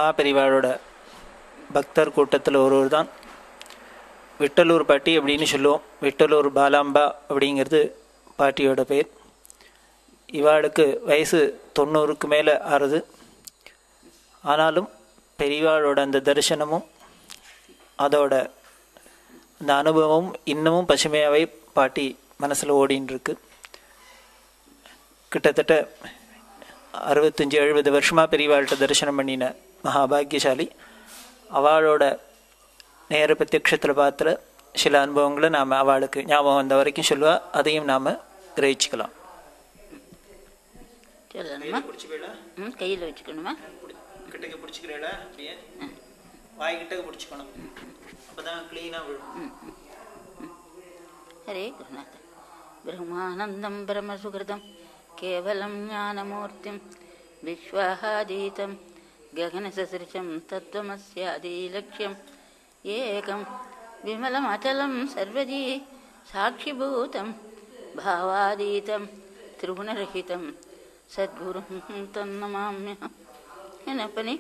மகாபெரிவாளோட பக்தர் கூட்டத்தில் ஒருவர் தான் விட்டலூர் பாட்டி அப்படின்னு சொல்லுவோம் விட்டலூர் பாலாம்பா அப்படிங்கிறது பாட்டியோட பேர் இவாளுக்கு வயசு தொண்ணூறுக்கு மேலே ஆறுது ஆனாலும் பெரியவாளோட அந்த தரிசனமும் அதோட அந்த அனுபவமும் இன்னமும் பசுமையாகவே பாட்டி மனசில் ஓடின்னு இருக்கு கிட்டத்தட்ட அறுபத்தஞ்சி எழுபது வருஷமாக பெரியவாள்கிட்ட தரிசனம் பண்ணின மகாபாகியசாலி அவளோட நேர பிரத்யக்ஷத்தில் பார்த்துற சில அனுபவங்களை நாம் அவளுக்கு ஞாபகம் வந்த வரைக்கும் சொல்லுவா அதையும் நாம் கிரகிச்சுக்கலாம் சொல்லணுமா ம் கையில் வச்சுக்கணுமா கிட்டக்க பிடிச்சிக்கிறேடா அப்படியே வாய் கிட்டக்க பிடிச்சிக்கணும் அப்பதான் க்ளீனாக விழும் ஹரே குருநாத பிரம்மானந்தம் பிரமசுகிருதம் கேவலம் ஞானமூர்த்திம் விஸ்வாஹாதீதம் ககனசசிருஷம் தத்துவமஸ்யாதிலட்சியம் ஏகம் விமலமச்சலம் சர்வதி சாட்சிபூதம் பாவாதீதம் திரிகுணரகிதம் சத்குரும் தன்னமாமியம் என்னப்பனி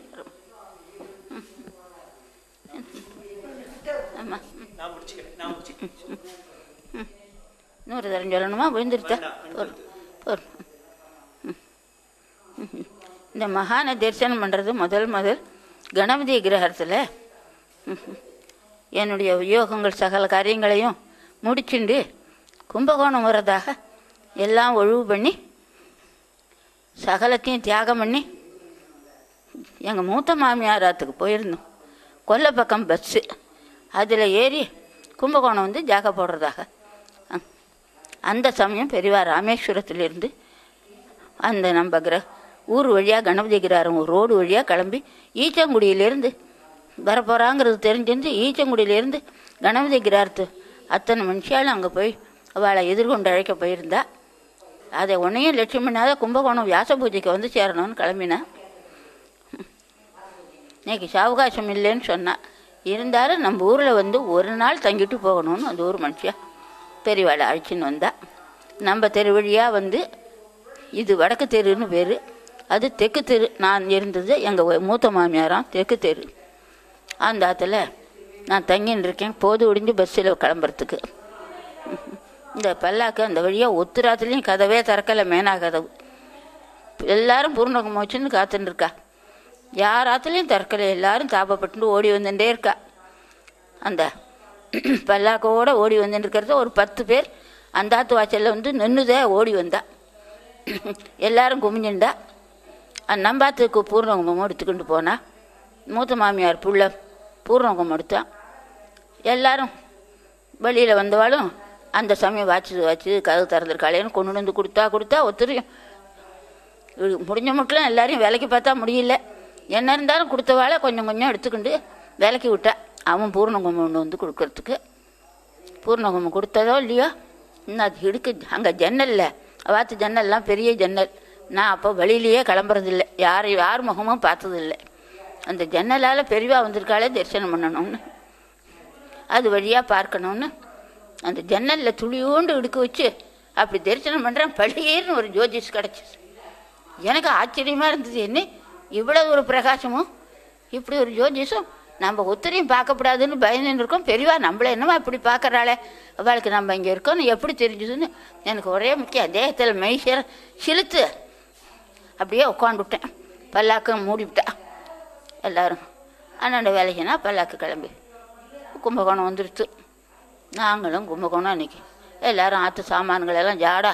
ஆமாம் நான் பிடிச்சிக்கிறேன் நான் பிடிச்சிக்கிறேன் நூறு தரம் சொல்லணுமா விழுந்துருத்தா போதும் போதும் ம். ம். இந்த மகானை தரிசனம் பண்ணுறது முதல் முதல் கணபதி கிரகத்தில் என்னுடைய யோகங்கள் சகல காரியங்களையும் முடிச்சுண்டு கும்பகோணம் வரதாக எல்லாம் ஒழுவு பண்ணி சகலத்தையும் தியாகம் பண்ணி எங்கள் மூத்த மாமியாராத்துக்கு போயிருந்தோம் கொல்லை பக்கம் பஸ்ஸு அதில் ஏறி கும்பகோணம் வந்து ஜாக போடுறதாக அ- அந்த சமயம் பெரியவா ராமேஸ்வரத்திலிருந்து அந்த நம்ம கிர ஊர் வழியாக கணபதி கிராரம் ஒரு ரோடு வழியாக கிளம்பி ஈச்சங்குடியிலேருந்து வரப்போகிறாங்கிறது தெரிஞ்சிருந்து ஈச்சங்குடியிலேருந்து கணபதி கிராரத்து அத்தனை மனுஷாலும் அங்கே போய் அவளை எதிர்கொண்டு அழைக்க போயிருந்தா அதை ஒன்றையும் லட்சியம் பண்ணாத கும்பகோணம் வியாச பூஜைக்கு வந்து சேரணும்னு கிளம்பினேன் இன்னைக்கு சாவகாசம் இல்லைன்னு சொன்னா இருந்தாலும் நம்ம ஊரில் வந்து ஒரு நாள் தங்கிட்டு போகணும்னு அந்த ஊர் மனுஷியா பெரியவாளை அழைச்சின்னு வந்தா நம்ம தெரு வழியாக வந்து இது வடக்கு தெருன்னு பேர் அது தெற்கு தெரு நான் இருந்தது எங்கள் மூத்த மாமியாராம் தெற்கு தெரு அந்த ஆற்றுல நான் தங்கின்னு இருக்கேன் போது ஒடிஞ்சு பஸ்ஸில் கிளம்புறதுக்கு இந்த பல்லாக்கு அந்த வழியாக ஒத்துராத்துலேயும் கதவே திறக்கலை மேனா கதவு எல்லாரும் பூர்ணகுமம் வச்சுன்னு காத்துன்னு இருக்கா யார் ஆத்துலேயும் திறக்கலை எல்லாரும் தாபப்பட்டு ஓடி வந்துட்டே இருக்கா அந்த பல்லாக்கோட ஓடி வந்துட்டு இருக்கிறத ஒரு பத்து பேர் அந்த ஆத்து வாசலில் வந்து நின்றுதே ஓடி வந்தா எல்லாரும் குமிஞ்சுண்டா அந்த நம்பாத்துக்கு பூர்ணகுமம் எடுத்துக்கிட்டு போனா மூத்த மாமியார் புள்ள பூர்ணகுமம் எடுத்தான் எல்லாரும் வெளியில் வந்தவாளும் அந்த சமயம் வாச்சு வாச்சு கதவு திறந்துருக்காளேன்னு கொண்டு வந்து கொடுத்தா கொடுத்தா ஒத்துரையும் இது முடிஞ்ச மட்டும் எல்லாரையும் வேலைக்கு பார்த்தா முடியல என்ன இருந்தாலும் கொடுத்தவாளை கொஞ்சம் கொஞ்சம் எடுத்துக்கிண்டு வேலைக்கு விட்டா அவன் பூர்ணகுமம் ஒன்று வந்து கொடுக்கறதுக்கு பூர்ணகுமம் கொடுத்ததோ இல்லையோ இன்னும் அது இடுக்கு அங்கே ஜன்னலில் வாத்து ஜன்னல்லாம் பெரிய ஜன்னல் நான் அப்போ வெளியிலேயே கிளம்புறதில்லை யார் யார் முகமும் பார்த்ததில்லை அந்த ஜன்னலால் பெரியவா வந்திருக்காளே தரிசனம் பண்ணணும்னு அது வழியாக பார்க்கணும்னு அந்த ஜன்னலில் துளியோண்டு இடுக்க வச்சு அப்படி தரிசனம் பண்ணுறேன் பள்ளியேன்னு ஒரு ஜோதிஷ் கிடச்சிது எனக்கு ஆச்சரியமாக இருந்தது என்ன இவ்வளவு ஒரு பிரகாசமும் இப்படி ஒரு ஜோதிஷம் நம்ம ஒத்தரையும் பார்க்கப்படாதுன்னு பயந்துன்னு இருக்கோம் பெரியவா நம்மளை என்னவா இப்படி பார்க்கறாளே அவளுக்கு நம்ம இங்கே இருக்கோம்னு எப்படி தெரிஞ்சுதுன்னு எனக்கு ஒரே முக்கியம் தேகத்தில் மெய்சர சிலுத்து அப்படியே உட்காந்துவிட்டேன் பல்லாக்கம் மூடிவிட்டா எல்லாரும் அண்ணாண்ட வேலைக்குனா பல்லாக்கு கிளம்பி கும்பகோணம் வந்துடுச்சு நாங்களும் கும்பகோணம் அன்னைக்கு எல்லாரும் ஆற்று சாமான்கள் எல்லாம் ஜாடா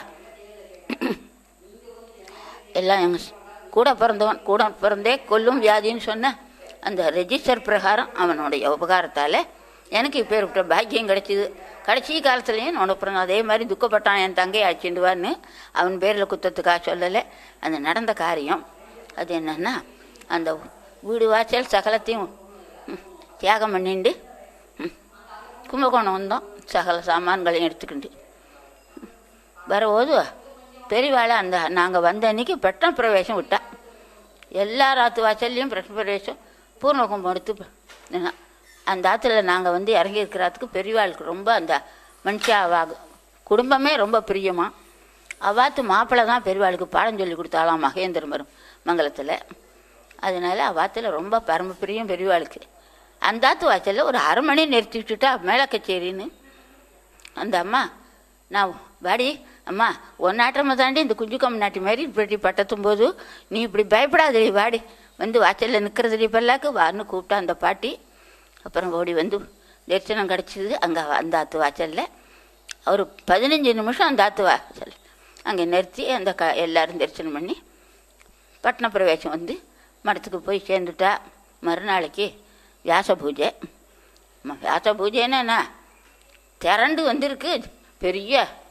எல்லாம் எங்கள் கூட பிறந்தவன் கூட பிறந்தே கொல்லும் வியாதின்னு சொன்ன அந்த ரெஜிஸ்டர் பிரகாரம் அவனுடைய உபகாரத்தால் எனக்கு இப்பேற்பட்ட பாக்கியம் கிடைச்சிது கடைசி காலத்துலேயும் நோடப்புறம் அதே மாதிரி துக்கப்பட்டான் என் தங்கை அழைச்சிடுவான்னு அவன் பேரில் குத்தத்துக்காக சொல்லலை அந்த நடந்த காரியம் அது என்னன்னா அந்த வீடு வாசல் சகலத்தையும் ம், தியாகம் பண்ணிண்டு ம், கும்பகோணம் வந்தோம் சகல சாமான்களையும் எடுத்துக்கிண்டு வரும்போது பெரியவாளை அந்த நாங்கள் வந்த அன்னைக்கு பெட்டம் பிரவேசம் விட்டா எல்லா ராத்து வாசல்லையும் பெட்டம் பிரவேசம் பூர்ண கும்பம் எடுத்து ப- நின்னா. அந்த ஆற்றுல நாங்கள் வந்து இறங்கி இருக்கிறதுக்கு பெரியவாளுக்கு ரொம்ப அந்த மனுஷா அவ குடும்பமே ரொம்ப பிரியமா அவாத்து மாப்பிள்ளை தான் பெரியவாளுக்கு பாடம் சொல்லி கொடுத்தாலாம் மகேந்திர மரம் மங்கலத்தில் அதனால அவாத்தில் ரொம்ப பரமப்பிரியம் பெரியவாளுக்கு அந்தாத்து வாசலில் ஒரு அரை மணி நிறுத்தி விட்டுட்டா மேலே கச்சேரின்னு அந்த அம்மா நான் வாடி அம்மா ஒன்னாட்டமாக தாண்டி இந்த குஞ்சு கம்மநாட்டி மாதிரி இப்படி பட்டத்தும் போது நீ இப்படி பயப்படாதடி வாடி வந்து வாசலில் நிற்கிறதுடி பல்லாக்கு வான்னு கூப்பிட்டா அந்த பாட்டி அப்புறம் ஓடி வந்து தரிசனம் கிடச்சிது அங்கே அந்த ஆத்து வாசலில் ஒரு பதினஞ்சு நிமிஷம் அந்த ஆத்து வாசல் அங்கே நிறுத்தி அந்த க எல்லாரும் தரிசனம் பண்ணி பட்டண பிரவேசம் வந்து மடத்துக்கு போய் சேர்ந்துட்டா மறுநாளைக்கு வியாச பூஜை ம- வியாச பூஜைன்னா என்ன திரண்டு வந்திருக்கு பெரிய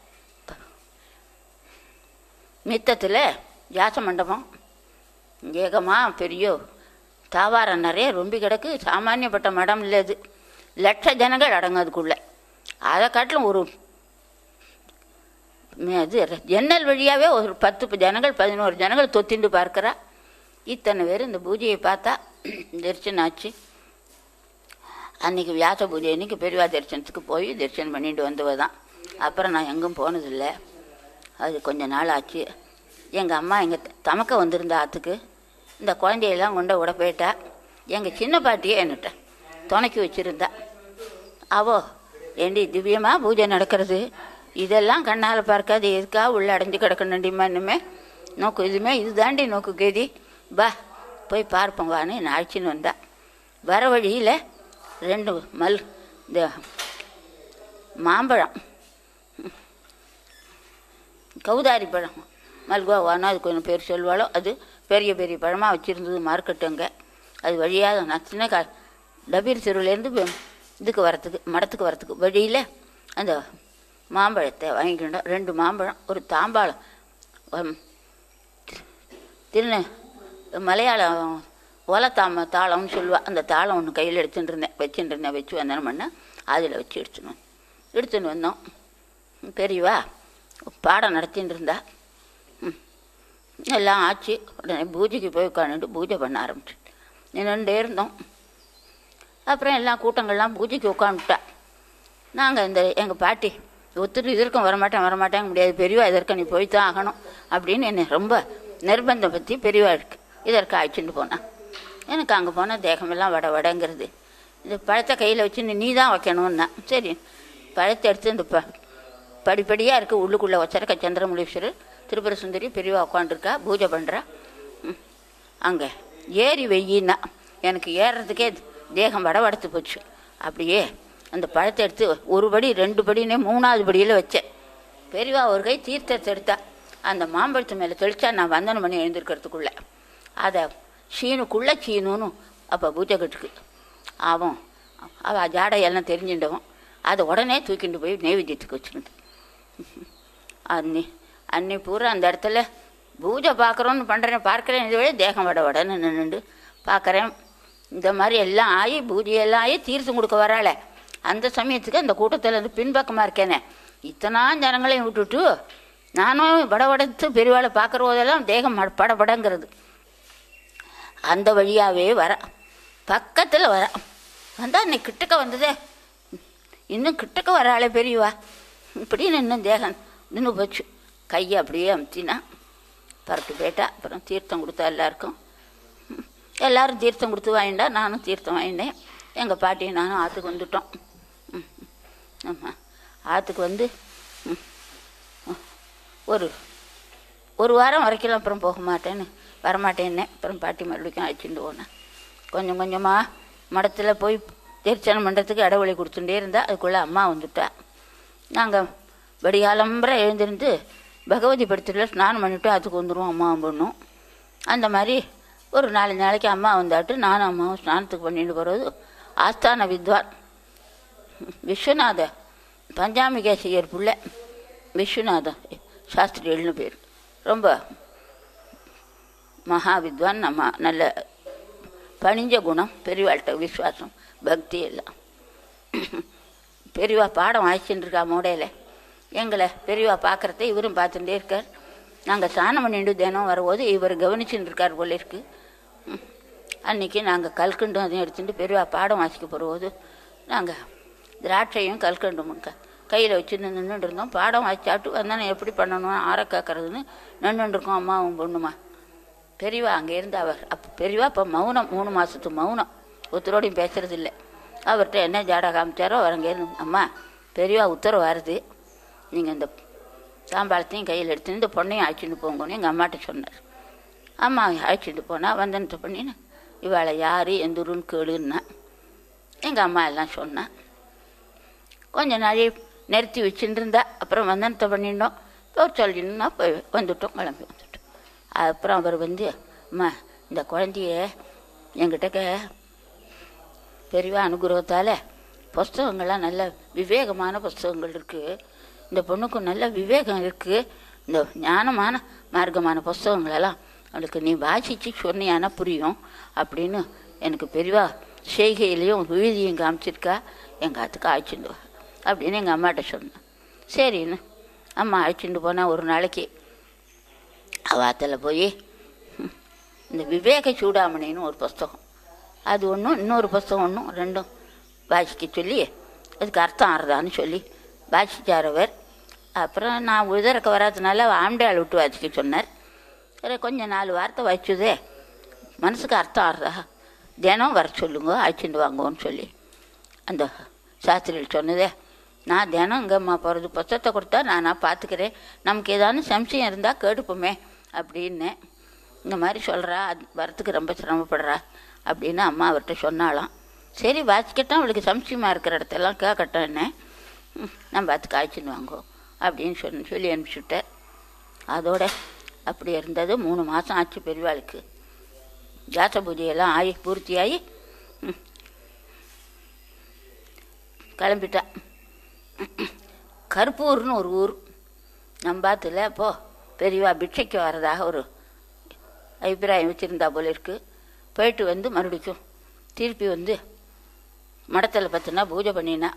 மித்தத்தில் வியாச மண்டபம் ஏகமாக பெரிய தாவாரம் நிறைய ரொம்பி கிடக்கு சாமானியப்பட்ட மடம் இல்லை இது லட்ச ஜனங்கள் அடங்கும் அதுக்குள்ளே அதை காட்டிலும் ஒரு ம், இது ஜன்னல் வழியாகவே ஒரு பத்து ஜனங்கள் பதினோரு ஜனங்கள் தொத்திண்டு பார்க்குறா இத்தனை பேர் இந்த பூஜையை பார்த்தா தரிசனம் ஆச்சு அன்னைக்கு வியாச பூஜை அன்னைக்கு பெரியவா தரிசனத்துக்கு போய் தரிசனம் பண்ணிட்டு வந்தவ தான் அப்புறம் நான் எங்கும் போனதில்லை அது கொஞ்ச நாள் ஆச்சு எங்கள் அம்மா எங்கள் தமக்க வந்திருந்த ஆற்றுக்கு இந்த குழந்தையெல்லாம் கொண்டு விட போயிட்டா எங்கள் சின்ன பாட்டியே என்னட்ட துணைக்கி வச்சுருந்தா அவோ ஏண்டி திவ்யமாக பூஜை நடக்கிறது இதெல்லாம் கண்ணால் பார்க்காது எதுக்கா உள்ள அடைஞ்சு கிடக்கணுண்டிமா இன்னுமே நோக்கு இதுமே இதுதாண்டி நோக்கு கேதி பா போய் பார்ப்போம் வான்னு நான் அழைச்சின்னு வந்தா வர வழியில் ரெண்டு மல் இந்த மாம்பழம் கௌதாரி பழம் மல்கோவானோ அது கொஞ்சம் பேர் சொல்லுவாளோ அது பெரிய பெரிய பழமாக வச்சுருந்தது மார்க்கெட்டுங்க அது வழியாக நான் சின்ன கா டபீர் தெருவுலேருந்து வெ- இதுக்கு வரத்துக்கு மடத்துக்கு வரத்துக்கு வழியில் அந்த மாம்பழத்தை வாங்கிக்கிட்டோம் ரெண்டு மாம்பழம் ஒரு தாம்பாளம் உம், திருநெ மலையாளம் ஓலத்தாம தாளம்னு சொல்லுவா அந்த தாளம் ஒன்று கையில் எடுத்துட்டு இருந்தேன் வச்சுட்டு இருந்தேன் வச்சு வந்தேன் பண்ண அதில் வச்சு எடுத்துன்னு வந்தேன். எடுத்துன்னு வந்தோம் பெரியவா பாடம் நடத்தின்னு இருந்தா ம். எல்லாம் ஆச்சு உடனே பூஜைக்கு போய் உட்காந்துட்டு பூஜை பண்ண ஆரம்பிச்சு நின்றுட்டே இருந்தோம் அப்புறம் எல்லாம் கூட்டங்கள்லாம் பூஜைக்கு உட்காந்துட்டா நாங்கள் இந்த எங்கள் பாட்டி ஒத்துட்டு இதற்கும் வரமாட்டேன் வரமாட்டேங்க முடியாது பெரியவா இதற்கு நீ போய் தான் ஆகணும் அப்படின்னு என்னை ரொம்ப நிர்பந்தம் பற்றி பெரியவா இருக்கு இதற்கு அழைச்சிட்டு போனான் எனக்கு அங்கே போனால் தேகமெல்லாம் வட வடங்கிறது இந்த பழத்தை கையில் வச்சு நீ தான் வைக்கணும்னா சரி பழத்தை எடுத்து இந்த ப படிப்படியாக இருக்குது உள்ளுக்குள்ளே வச்சிருக்க சந்திரமுலீஸ்வரர் திருப்புர சுந்தரி பெரியவா உட்காந்துருக்கா பூஜை பண்ணுறா அங்கே ஏறி வெய்யின்னா எனக்கு ஏறுறதுக்கே தேகம் வடவடத்து போச்சு அப்படியே அந்த பழத்தை எடுத்து ஒரு படி ரெண்டு படினே மூணாவது படியில் வச்சேன் பெரியவா ஒரு கை தீர்த்தத்தை எடுத்தா அந்த மாம்பழத்து மேலே தெளிச்சா நான் வந்தனம் பண்ணி எழுந்திருக்கிறதுக்குள்ளே அதை சீனுக்குள்ளே சீனுன்னு அப்போ பூஜை கட்டுக்கு அவன் அவள் ஜாடையெல்லாம் தெரிஞ்சுட்டவன் அதை உடனே தூக்கிட்டு போய் நெய்வேத்தியத்துக்கு வச்சுக்கிட்டு அன்னி அன்னி பூரா அந்த இடத்துல பூஜை பார்க்குறோன்னு பண்ணுறேன் பார்க்குறேன் இது வழி தேகம் வட வடன்னு நின்றுண்டு பார்க்குறேன் இந்த மாதிரி எல்லாம் ஆகி பூஜையெல்லாம் ஆகி தீர்த்தம் கொடுக்க வராளே அந்த சமயத்துக்கு அந்த கூட்டத்தில் இருந்து பின்பக்கமாக இருக்கேனே இத்தனா ஜனங்களையும் விட்டுட்டு நானும் வட வடத்து பெரியவாளை பார்க்குற போதெல்லாம் தேகம் மட- படபடங்கிறது அந்த வழியாகவே வர பக்கத்தில் வர வந்தா இன்னைக்கு கிட்டக்க வந்ததே இன்னும் கிட்டக்க வராளே பெரியவா இப்படின்னு இன்னும் தேகம் நின்று போச்சு கையை அப்படியே அமுத்தினா பரட்டு போயிட்டா அப்புறம் தீர்த்தம் கொடுத்தா எல்லாருக்கும் ம். எல்லாரும் தீர்த்தம் கொடுத்து வாங்கிட்டா நானும் தீர்த்தம் வாங்கிட்டேன் எங்கள் பாட்டியும் நானும் ஆற்றுக்கு வந்துட்டோம் ம். ஆமாம் ஆற்றுக்கு வந்து ம். ஒரு ஒரு வாரம் வரைக்கும் அப்புறம் போக மாட்டேன்னு வரமாட்டேன்னே அப்புறம் பாட்டி மறுபடியும் அழைச்சிட்டு போனேன் கொஞ்சம் கொஞ்சமாக மடத்தில் போய் தீர்ச்சனம் பண்ணுறதுக்கு இடவழி கொடுத்துட்டே இருந்தா அதுக்குள்ளே அம்மா வந்துட்டா நாங்கள் வெடிகாலம்புற எழுந்திருந்து பகவதி படத்தில் ஸ்நானம் பண்ணிவிட்டு அதுக்கு வந்துடுவோம் அம்மாவும் பொண்ணும் அந்த மாதிரி ஒரு நாலு நாளைக்கு அம்மா வந்தாட்டு நானும் அம்மாவும் ஸ்நானத்துக்கு பண்ணிட்டு போகிறது ஆஸ்தான வித்வான் விஸ்வநாத பஞ்சாமிகேசையர் பிள்ளை விஸ்வநாத சாஸ்திரிகள்னு பேர் ரொம்ப மகா வித்வான் நம்ம நல்ல பணிஞ்ச குணம் பெரியவாள்கிட்ட விசுவாசம் பக்தி எல்லாம் பெரியவா பாடம் வாய்ச்சின்னு இருக்கா மூடையில் எங்களை பெரியவா பார்க்குறத இவரும் பார்த்துட்டே இருக்கார் நாங்கள் ஸ்நானம் பண்ணிட்டு தினம் வரும்போது இவர் கவனிச்சுட்டு இருக்கார் போல இருக்கு ம். அன்னைக்கு நாங்கள் கல்கண்டும் அதையும் எடுத்துட்டு பெரியவா பாடம் வாசிக்க போகும்போது நாங்கள் திராட்சையும் கல்கண்டும் க கையில் வச்சு நின்றுட்டு இருந்தோம் பாடம் வாசிச்சாட்டு வந்தானே எப்படி பண்ணணும் ஆற காக்கிறதுன்னு நின்றுட்டு இருக்கோம் அம்மாவும் பொண்ணுமா பெரியவா அங்கேருந்து அவர் அப்போ பெரியவா இப்போ மௌனம் மூணு மாதத்து மௌனம் ஒருத்தரோடையும் பேசுறது இல்லை அவர்கிட்ட என்ன ஜாடா காமிச்சாரோ அவர் அங்கேருந்து அம்மா பெரியவா உத்தரவு வருது நீங்கள் இந்த தாம்பாளத்தையும் கையில் எடுத்து இந்த பொண்ணையும் அழைச்சிட்டு போங்கன்னு எங்கள் அம்மாட்ட சொன்னார் அம்மா அழைச்சிட்டு போனால் வந்தனத்தை பண்ணின்னு இவாளை யார் எந்த ஊருன்னு கேளுன்னா எங்கள் அம்மா எல்லாம் சொன்னான் கொஞ்ச நாள் நிறுத்தி வச்சுட்டு இருந்தா அப்புறம் வந்தனத்தை பண்ணிட்டோம் அவர் சொல்லினா போய் வந்துட்டோம் கிளம்பி வந்துட்டோம் அப்புறம் அவர் வந்து அம்மா இந்த குழந்தைய என்கிட்ட பெரியவா அனுகிரகத்தால் புஸ்தகங்கள்லாம் நல்ல விவேகமான புஸ்தகங்கள் இருக்குது இந்த பொண்ணுக்கு நல்ல விவேகம் இருக்குது இந்த ஞானமான மார்க்கமான புஸ்தகங்களெல்லாம் அவளுக்கு நீ வாசித்து சொன்னியானா புரியும் அப்படின்னு எனக்கு பெரியவா செய்கையிலையும் விழுதியும் காமிச்சிருக்கா எங்கள் ஆத்துக்கு அழைச்சிட்டு வா அப்படின்னு எங்கள் அம்மாட்ட சொன்னேன் சரின்னு அம்மா அழைச்சிட்டு போனால் ஒரு நாளைக்கு அவாத்தில் போய் ம், இந்த விவேக சூடாமணின்னு ஒரு புஸ்தகம் அது ஒன்றும் இன்னொரு புஸ்தகம் ஒன்றும் ரெண்டும் வாசிக்க சொல்லி அதுக்கு அர்த்தம் ஆறுதான்னு சொல்லி வாசிச்சார் அவர் அப்புறம் நான் உதறக்க வராதனால ஆம்டாள் விட்டு வாசிக்க சொன்னார் சரி கொஞ்சம் நாலு வார்த்தை வாசிச்சதே மனசுக்கு அர்த்தம் ஆறுதா தினம் வர சொல்லுங்க அழைச்சிட்டு வாங்கன்னு சொல்லி அந்த சாஸ்திரிகள் சொன்னதே நான் தினம் இங்கேம்மா போகிறது புத்தகத்தை கொடுத்தா நான் நான் பார்த்துக்கிறேன் நமக்கு ஏதாவது சம்சயம் இருந்தால் கேட்டுப்போமே அப்படின்னு இந்த மாதிரி சொல்கிறா அது வரத்துக்கு ரொம்ப சிரமப்படுறா அப்படின்னு அம்மா அவர்கிட்ட சொன்னாலாம் சரி வாசிக்கட்டும் அவளுக்கு சம்சயமாக இருக்கிற இடத்தெல்லாம் கேட்கட்டும் என்ன ம், நம்ம அதுக்கு அழைச்சின்னு வாங்கோ அப்படின்னு சொல்லி சொல்லி அனுப்பிச்சுட்டார் அதோட அப்படி இருந்தது மூணு மாதம் ஆச்சு பெரியவாளுக்கு ஜாத்த பூஜையெல்லாம் ஆகி பூர்த்தியாகி ம், கிளம்பிட்டா கருப்பூர்னு ஒரு ஊர் நம்பாத்துல அப்போ பெரியவா பிட்சைக்கு வரதாக ஒரு அபிப்பிராயம் வச்சுருந்தா போல இருக்கு போயிட்டு வந்து மறுபடிக்கும் திருப்பி வந்து மடத்தில் பார்த்தினா பூஜை பண்ணினா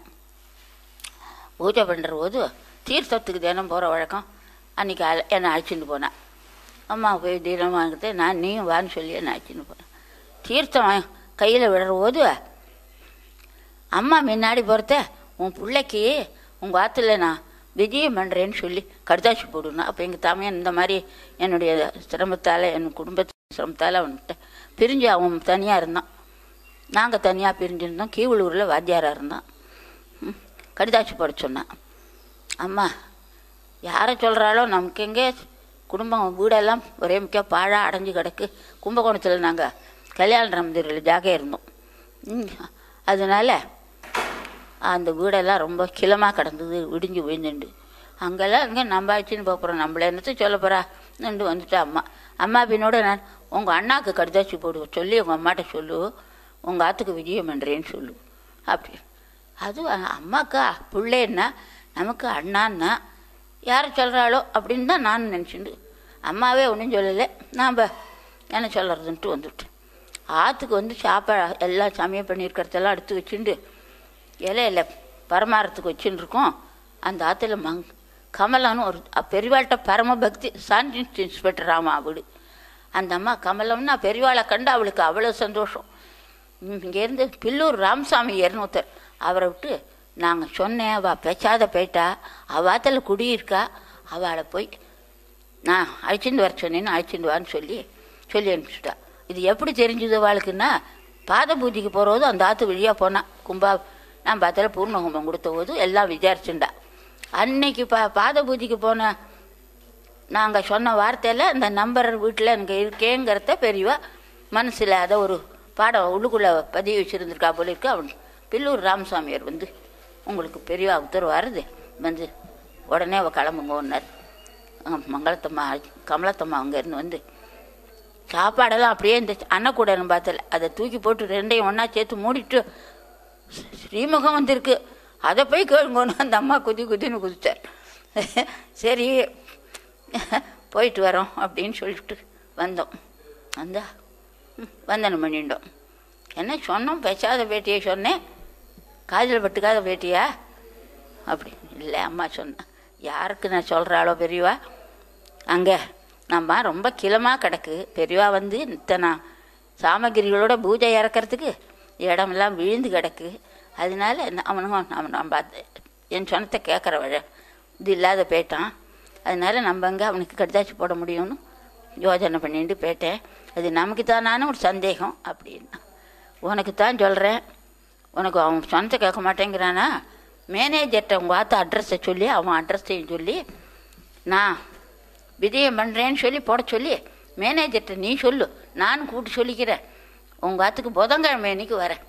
பூஜை பண்ணுற போது தீர்த்தத்துக்கு தினம் போகிற வழக்கம் அன்றைக்கி அழ என்னை அழைச்சிட்டு போனேன் அம்மா போய் தீனம் வாங்கிட்டு நான் நீயும் வான்னு சொல்லி என்னை அழைச்சிட்டு போனேன் தீர்த்தம் கையில் விடுற போது அம்மா முன்னாடி போகிறத உன் பிள்ளைக்கு உங்கள் ஆற்றுல நான் விஜயம் பண்ணுறேன்னு சொல்லி கடுதாசி போடுனா அப்போ எங்கள் தாமையன் இந்த மாதிரி என்னுடைய சிரமத்தால் என் குடும்பத்து சிரமத்தால் அவன்கிட்ட பிரிஞ்சு அவன் தனியாக இருந்தான் நாங்கள் தனியாக பிரிஞ்சிருந்தோம் கீவளூரில் வாத்தியாராக இருந்தான் ம், கடிதாசி போட சொன்னான் அம்மா யாரை சொல்கிறாளோ நமக்கு எங்கே குடும்பம் வீடெல்லாம் ஒரே முக்கிய பாழாக அடைஞ்சு கிடக்கு கும்பகோணத்தில் நாங்கள் கல்யாண ராமதிரில் ஜாக இருந்தோம் ம், அதனால அந்த வீடெல்லாம் ரொம்ப கிளமாக கிடந்தது விடிஞ்சு விழுந்துண்டு அங்கெல்லாம் இங்கே நம்ம ஆச்சுன்னு போகிறோம் நம்மள என்னத்தை சொல்ல போகிறா நின்று வந்துட்டா அம்மா அம்மா பின்னோட நான் உங்கள் அண்ணாக்கு கடிதாச்சி போடு சொல்லி உங்கள் அம்மாட்ட சொல்லு உங்கள் ஆத்துக்கு விஜயம் பண்ணுறேன்னு சொல்லு அப்படி அது அ- அம்மாக்கா பிள்ளைன்னா நமக்கு அண்ணான்னா யாரை சொல்கிறாளோ அப்படின்னு தான் நான் நினச்சிண்டு அம்மாவே ஒன்றும் சொல்லலை நாம் என்ன சொல்கிறதுன்ட்டு வந்துவிட்டேன் ஆற்றுக்கு வந்து சாப்பாடு எல்லாம் சமையல் பண்ணியிருக்கிறதெல்லாம் எடுத்து வச்சுண்டு இலையில பரமாரத்துக்கு வச்சுன்னு இருக்கோம் அந்த ஆற்றுல மங் கமலம்னு ஒரு அ- பெரியவாள்கிட்ட பரம பக்தி சான்ஜின்ஸ் இன்ஸ்பெக்டர் ஆமா அவடு அந்த அம்மா கமலம்னா பெரியவாளை கண்டு அவளுக்கு அவ்வளோ சந்தோஷம் ம், இங்கேருந்து பில்லூர் ராமசாமி ஒருத்தர் அவரை விட்டு நாங்கள் சொன்னேன் அவள் பேசாத போயிட்டா அவள் ஆற்றுல குடியிருக்கா அவளை போய் நான் அழைச்சிட்டு வர சொன்னேன்னு அழைச்சிட்டு வான்னு சொல்லி சொல்லி அனுப்பிச்சுட்டா இது எப்படி தெரிஞ்சது அவளுக்குன்னா பாத பூஜைக்கு போகிறபோது அந்த ஆற்று வழியாக போனான் கும்பா நான் பார்த்தால பூர்ணகும்பம் கொடுத்த போது எல்லாம் விசாரிச்சுண்டா அன்னைக்கு பா பாத பூஜைக்கு போன நாங்கள் சொன்ன வார்த்தையில் இந்த நம்பர் வீட்டில் எனக்கு இருக்கேங்கிறத பெரியவா மனசில் அதை ஒரு பாடம் உள்ளுக்குள்ளே பதிவு வச்சுருந்துருக்கா போல இருக்கு அவன் பில்லூர் ராமசாமியார் வந்து உங்களுக்கு பெரியவா உத்தரவு வருது வந்து உடனே அவள் கிளம்புங்கன்னார் மங்களத்தம்மா கமலத்தம்மா அங்கேருந்து வந்து சாப்பாடெல்லாம் அப்படியே இந்த அன்னக்கூடன்னு பார்த்தல அதை தூக்கி போட்டு ரெண்டையும் ஒன்றா சேர்த்து மூடிட்டு ஸ்ரீமுகம் வந்திருக்கு அதை போய் கேளுங்கன்னு அந்த அம்மா குதி குதின்னு குதிச்சார் சரி போயிட்டு வரோம் அப்படின்னு சொல்லிட்டு வந்தோம் வந்தா ம், வந்தனம் பண்ணிட்டோம் என்ன சொன்னோம் பேசாத பேட்டியை சொன்னேன் காதில் பட்டுக்காத பேட்டியா அப்படி இல்லை அம்மா சொன்னேன் யாருக்கு நான் சொல்கிறாளோ பெரியவா அங்கே நம்ம ரொம்ப கிளமாக கிடக்கு பெரியவா வந்து இத்தனை சாமகிரிகளோட பூஜை இறக்கறதுக்கு இடமெல்லாம் விழுந்து கிடக்கு அதனால என்ன- அவனுங்க நம்ம நம்ம அது- என் சொன்னத்தை கேட்குற வழ இது இல்லாத போயிட்டான் அதனால நம்ம அங்கே அவனுக்கு கடிதாச்சு போட முடியும்னு யோஜனை பண்ணிட்டு போயிட்டேன் அது நமக்கு தானான ஒரு சந்தேகம் அப்படின்னா உனக்கு தான் சொல்கிறேன் உனக்கு அவன் சொன்னதை கேட்க மாட்டேங்கிறானா மேனேஜர்கிட்ட உங்கள் ஆத்த அட்ரஸை சொல்லி அவன் அட்ரஸையும் சொல்லி நான் விஜயம் பண்ணுறேன்னு சொல்லி போட சொல்லி மேனேஜர்கிட்ட நீ சொல்லு நானும் கூப்பிட்டு சொல்லிக்கிறேன் உங்கள் ஆத்துக்கு புதன்கிழமை அன்னைக்கு வரேன்